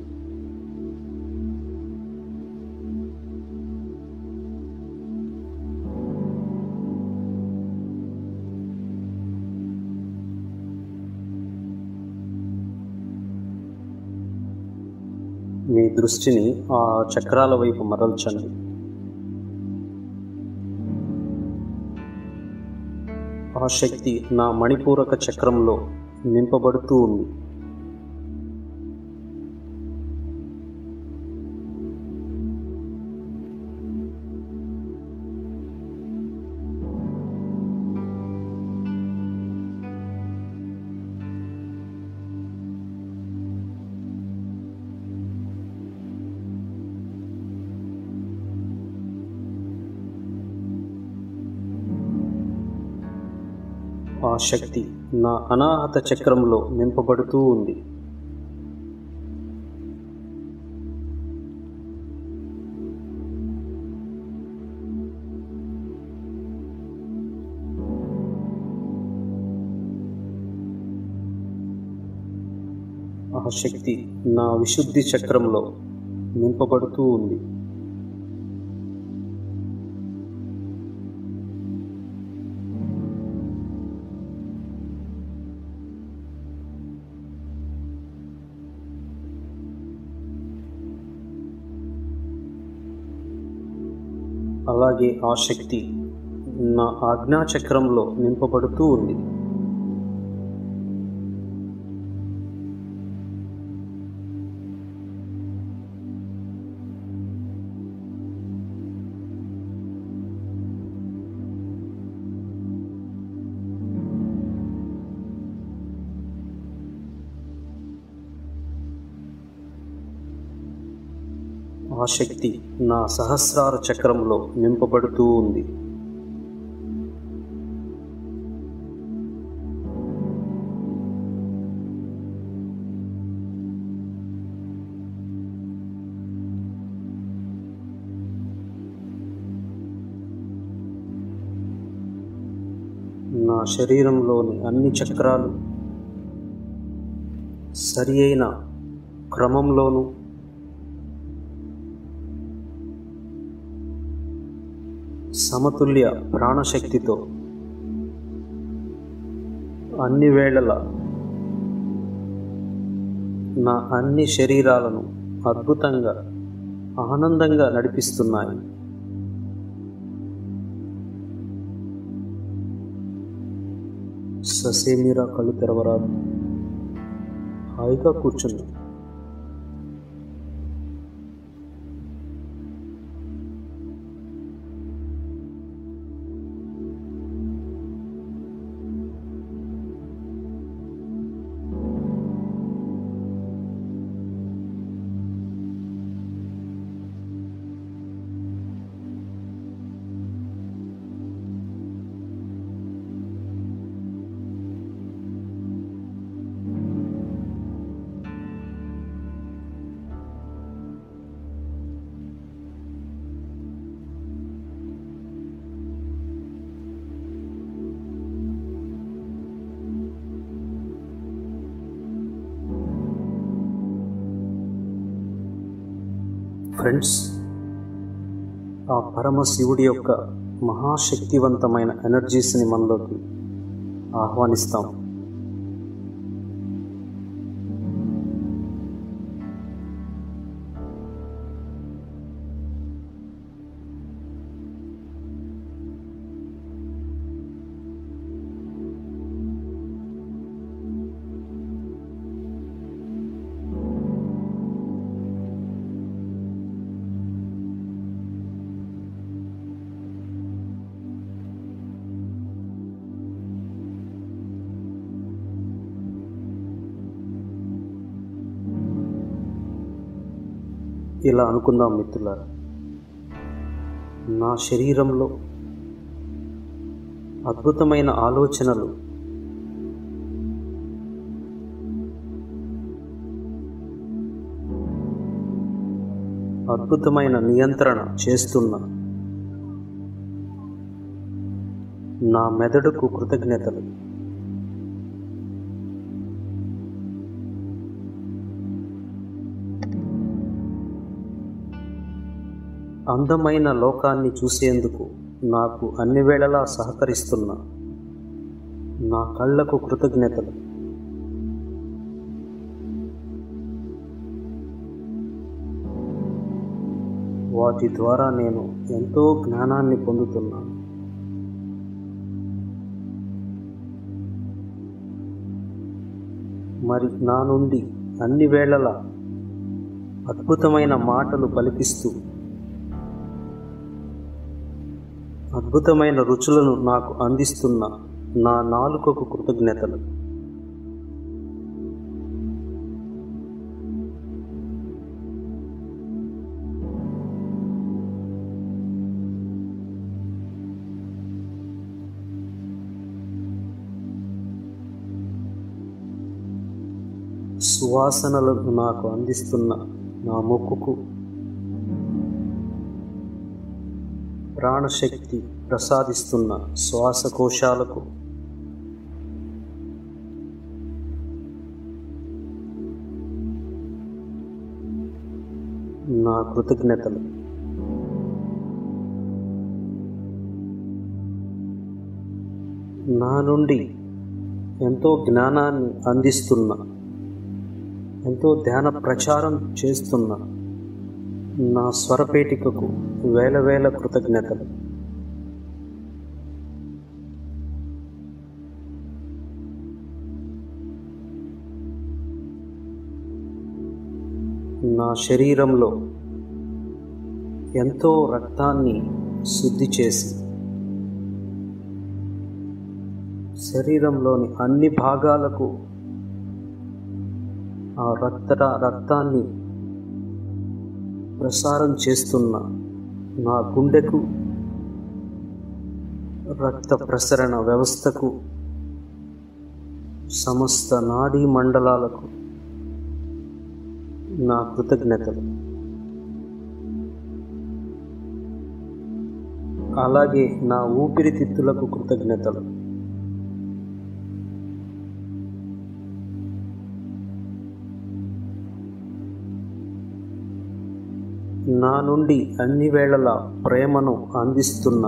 మీ దృష్టిని ఆ చక్రాల వైపు మరల్చండి ఆ శక్తి నా మణిపూరక చక్రంలో నింపబడుతూ ఉంది ఆ శక్తి నా అనాహత చక్రంలో నింపబడుతూ ఉంది ఆ శక్తి నా విశుద్ధి చక్రంలో నింపబడుతూ ఉంది అలాగే ఆ శక్తి నా ఆజ్ఞాచక్రంలో నింపబడుతూ ఉంది ఆ శక్తి నా సహస్రార చక్రంలో నింపబడుతూ ఉంది నా శరీరంలోని అన్ని చక్రాలు సరి అయిన క్రమంలోనూ సమతుల్య ప్రాణశక్తితో అన్ని వేళల నా అన్ని శరీరాలను అద్భుతంగా ఆనందంగా నడిపిస్తున్నాయి ససేమిరా కళ్ళు తెరవరాదు హాయిగా కూర్చున్నా ఫ్రెండ్స్ ఆ పరమశివుడి యొక్క మహాశక్తివంతమైన ఎనర్జీస్ని మనలోకి ఆహ్వానిస్తాం ఇలా అనుకుందాం మిత్రులారా నా శరీరంలో అద్భుతమైన ఆలోచనలు అద్భుతమైన నియంత్రణ చేస్తున్న నా మెదడుకు కృతజ్ఞతలు అందమైన లోకాన్ని చూసేందుకు నాకు అన్ని వేళలా సహకరిస్తున్న నా కళ్ళకు కృతజ్ఞతలు వాటి ద్వారా నేను ఎంతో జ్ఞానాన్ని పొందుతున్నాను మరి నా నుండి అన్ని వేళలా అద్భుతమైన మాటలు పలికిస్తూ అద్భుతమైన రుచులను నాకు అందిస్తున్న నా నాలుకకు కృతజ్ఞతలు సువాసనలను నాకు అందిస్తున్న నా ముక్కుకు ప్రాణశక్తి ప్రసాదిస్తున్న శ్వాసకోశాలకు నా కృతజ్ఞతలు నా నుండి ఎంతో జ్ఞానాన్ని అందిస్తున్న ఎంతో ధ్యాన ప్రచారం చేస్తున్న నా స్వరపేటికకు వేల వేల కృతజ్ఞతలు నా శరీరంలో ఎంతో రక్తాన్ని శుద్ధి చేసి శరీరంలోని అన్ని భాగాలకు ఆ రక్త రక్తాన్ని ప్రసారం చేస్తున్న నా గుండెకు రక్త ప్రసరణ వ్యవస్థకు సమస్త నాడీ మండలాలకు నా కృతజ్ఞతలు అలాగే నా ఊపిరితిత్తులకు కృతజ్ఞతలు నా నుండి అన్ని వేళలా ప్రేమను అందిస్తున్న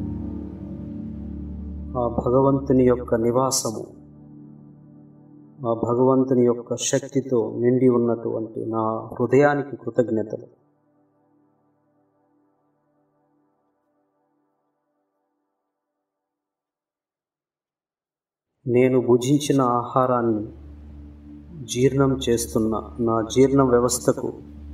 ఆ భగవంతుని యొక్క నివాసము ఆ భగవంతుని యొక్క శక్తితో నిండి ఉన్నటువంటి నా హృదయానికి కృతజ్ఞతలు నేను భుజించిన ఆహారాన్ని జీర్ణం చేస్తున్న నా జీర్ణ వ్యవస్థకు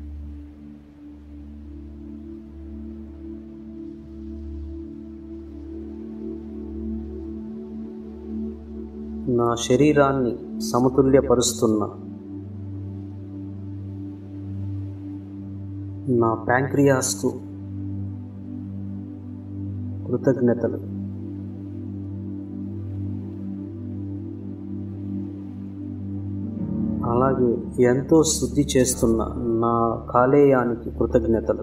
నా శరీరాన్ని సమతుల్యపరుస్తున్న నా ప్యాంక్రియాస్కు కృతజ్ఞతలు అలాగే ఎంతో శుద్ధి చేస్తున్న నా కాలేయానికి కృతజ్ఞతలు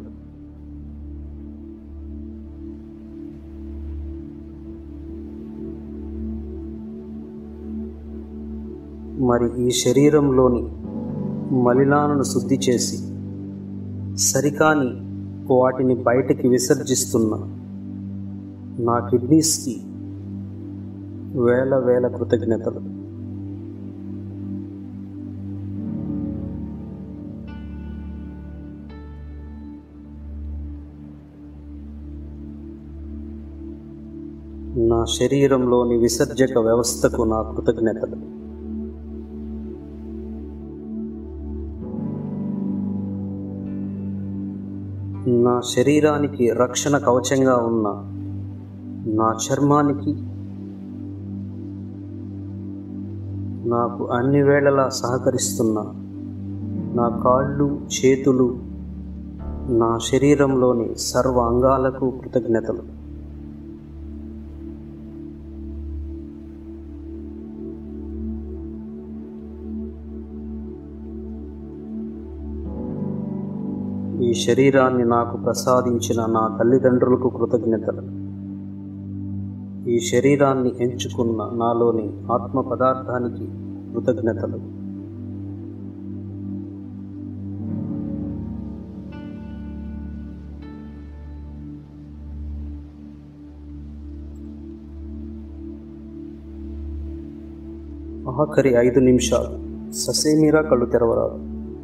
మరి ఈ శరీరంలోని మలినాలను శుద్ధి చేసి సరికాని వాటిని బయటికి విసర్జిస్తున్న నా కిడ్నీస్కి వేల వేల కృతజ్ఞతలు నా శరీరంలోని విసర్జక వ్యవస్థకు నా కృతజ్ఞతలు నా శరీరానికి రక్షణ కవచంగా ఉన్న నా చర్మానికి నాకు అన్ని వేళలా సహకరిస్తున్న నా కాళ్ళు చేతులు నా శరీరంలోని సర్వ అంగాలకు కృతజ్ఞతలు ఈ శరీరాన్ని నాకు ప్రసాదించిన నా తల్లిదండ్రులకు కృతజ్ఞతలు ఈ శరీరాన్ని ఎంచుకున్న నాలోని ఆత్మ పదార్థానికి కృతజ్ఞతలు ఆఖరి ఐదు నిమిషాలు ససేమిరా కళ్ళు తెరవరాదు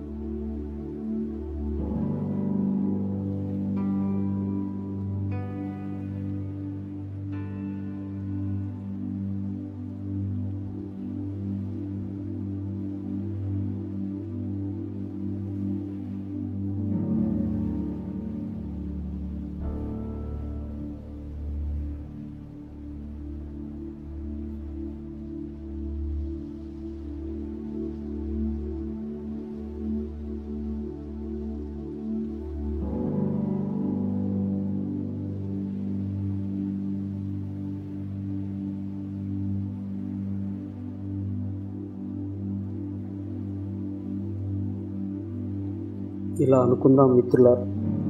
ఇలా అనుకుందాం మిత్రులారా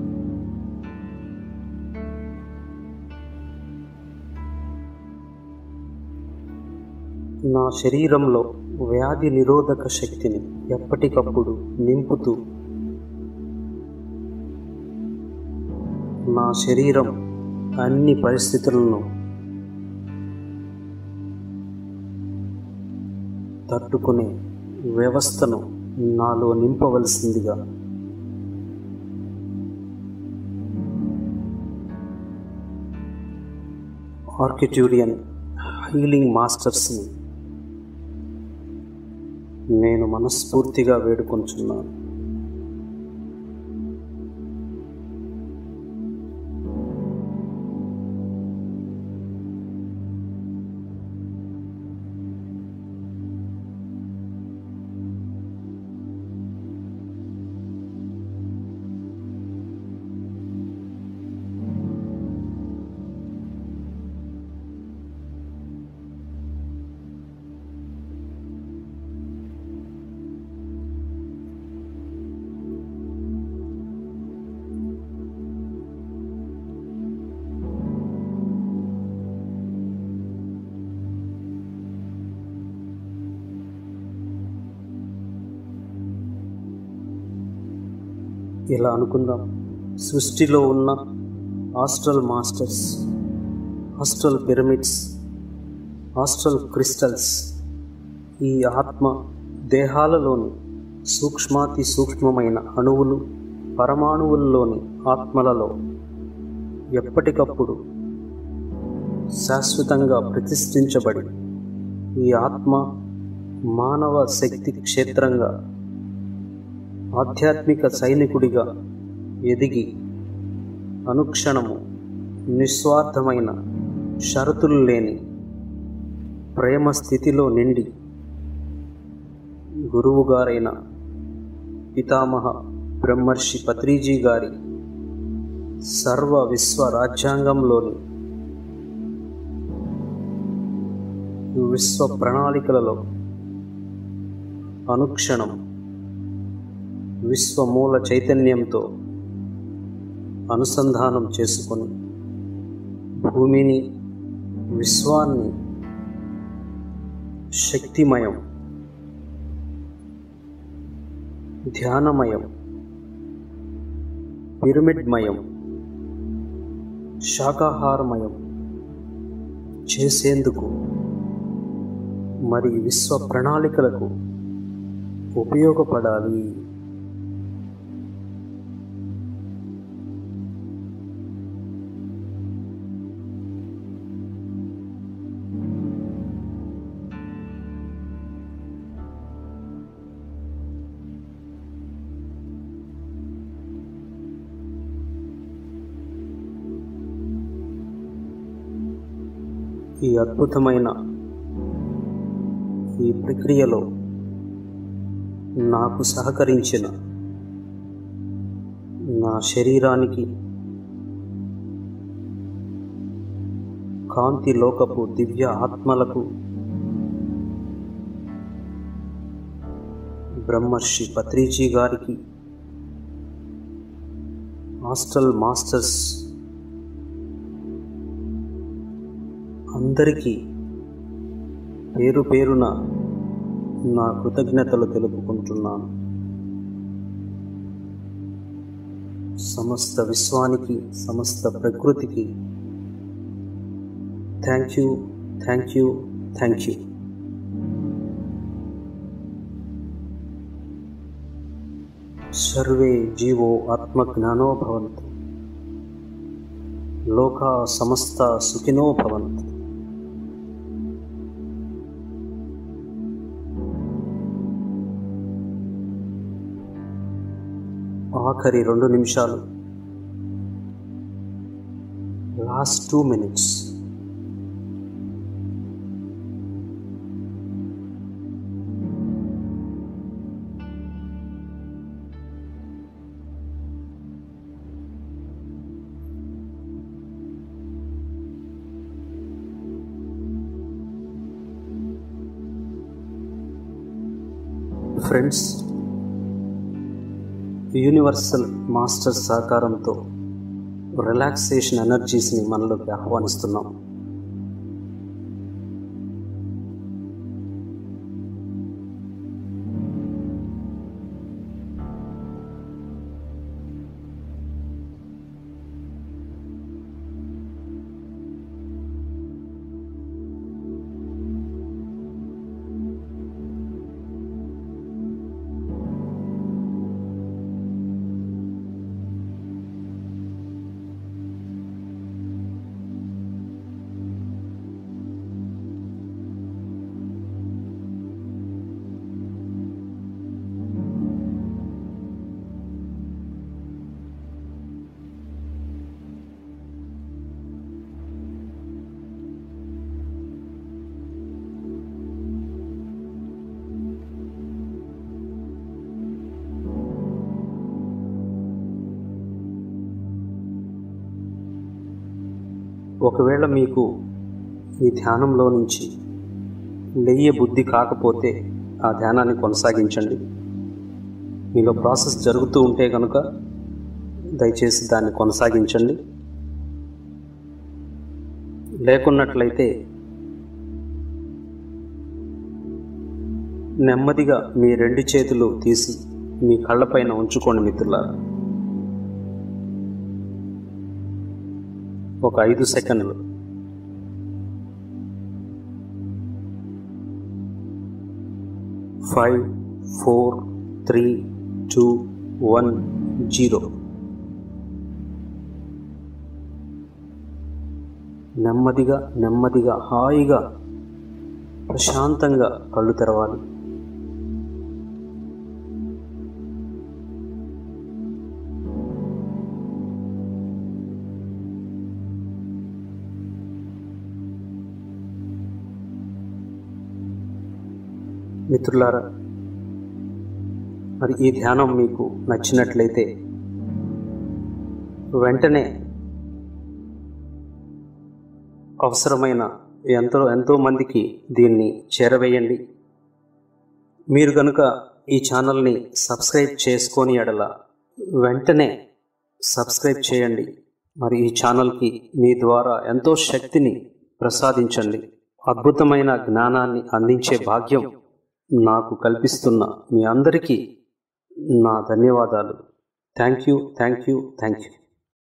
నా శరీరంలో వ్యాధి నిరోధక శక్తిని ఎప్పటికప్పుడు నింపుతూ నా శరీరం అన్ని పరిస్థితులను తట్టుకునే వ్యవస్థను నాలో నింపవలసిందిగా ఆర్కిట్యూరియన్ హీలింగ్ మాస్టర్స్ని నేను మనస్ఫూర్తిగా వేడుకొంచున్నాను ఇలా అనుకుందాం సృష్టిలో ఉన్న astral masters astral pyramids astral crystals ఈ ఆత్మ దేహాలలోని సూక్ష్మాతి సూక్ష్మమైన అణువులు పరమాణువుల్లోని ఆత్మలలో ఎప్పటికప్పుడు శాశ్వతంగా ప్రతిష్ఠించబడి ఈ ఆత్మ మానవ శక్తి క్షేత్రంగా ఆధ్యాత్మిక సైనికుడిగా ఎదిగి అనుక్షణము నిస్వార్థమైన షరతులు లేని ప్రేమ స్థితిలో నిండి గురువుగారైన పితామహ బ్రహ్మర్షి పత్రిజీ గారి సర్వ విశ్వ రాజ్యాంగంలోని విశ్వ ప్రణాళికలలో అనుక్షణం విశ్వమూల చైతన్యంతో అనుసంధానం చేసుకొని భూమిని విశ్వాన్ని శక్తిమయం ధ్యానమయం పిరమిడ్మయం శాకాహారమయం చేసేందుకు మరి విశ్వ ప్రణాళికలకు ఉపయోగపడాలి ఈ అద్భుతమైన ఈ ప్రక్రియలో నాకు సహకరించిన నా శరీరానికి కాంతి లోకపు దివ్య ఆత్మలకు బ్రహ్మర్షి పత్రిజీ గారికి హాస్టల్ మాస్టర్స్ అందరికీ పేరు పేరున నా కృతజ్ఞతలు తెలుపుకుంటున్నాను సమస్త విశ్వానికి సమస్త ప్రకృతికి thank you thank you thank you సర్వే జీవో ఆత్మజ్ఞానో భవంతు లోకా సమస్త సుఖినో భవంతు ఆఖరి రెండు నిమిషాలు last two minutes friends universal master సహకారంతో రిలాక్సేషన్ ఎనర్జీస్ని మనలోకి ఆహ్వానిస్తున్నాం ఒకవేళ మీకు ఈ ధ్యానంలో నుంచి లెయ్య బుద్ధి కాకపోతే ఆ ధ్యానాన్ని కొనసాగించండి మీలో ప్రాసెస్ జరుగుతూ ఉంటే కనుక దయచేసి దాన్ని కొనసాగించండి లేకున్నట్లయితే నెమ్మదిగా మీ రెండు చేతులు తీసి మీ కళ్ళపైన ఉంచుకోండి మిత్రులారా ఒక ఐదు సెకండ్లు five four three two one zero నెమ్మదిగా నెమ్మదిగా హాయిగా ప్రశాంతంగా కళ్ళు తెరవాలి మిత్రులారా మరి ఈ ధ్యానం మీకు నచ్చినట్లయితే వెంటనే అవసరమైన ఎంతో ఎంతో మందికి దీన్ని చేరవేయండి మీరు కనుక ఈ ఛానల్ని సబ్స్క్రైబ్ చేసుకొని ఎడల వెంటనే సబ్స్క్రైబ్ చేయండి మరి ఈ ఛానల్కి మీ ద్వారా ఎంతో శక్తిని ప్రసాదించండి అద్భుతమైన జ్ఞానాన్ని అందించే భాగ్యం నాకు కల్పిస్తున్న మీ అందరికీ నా ధన్యవాదాలు thank you thank you thank you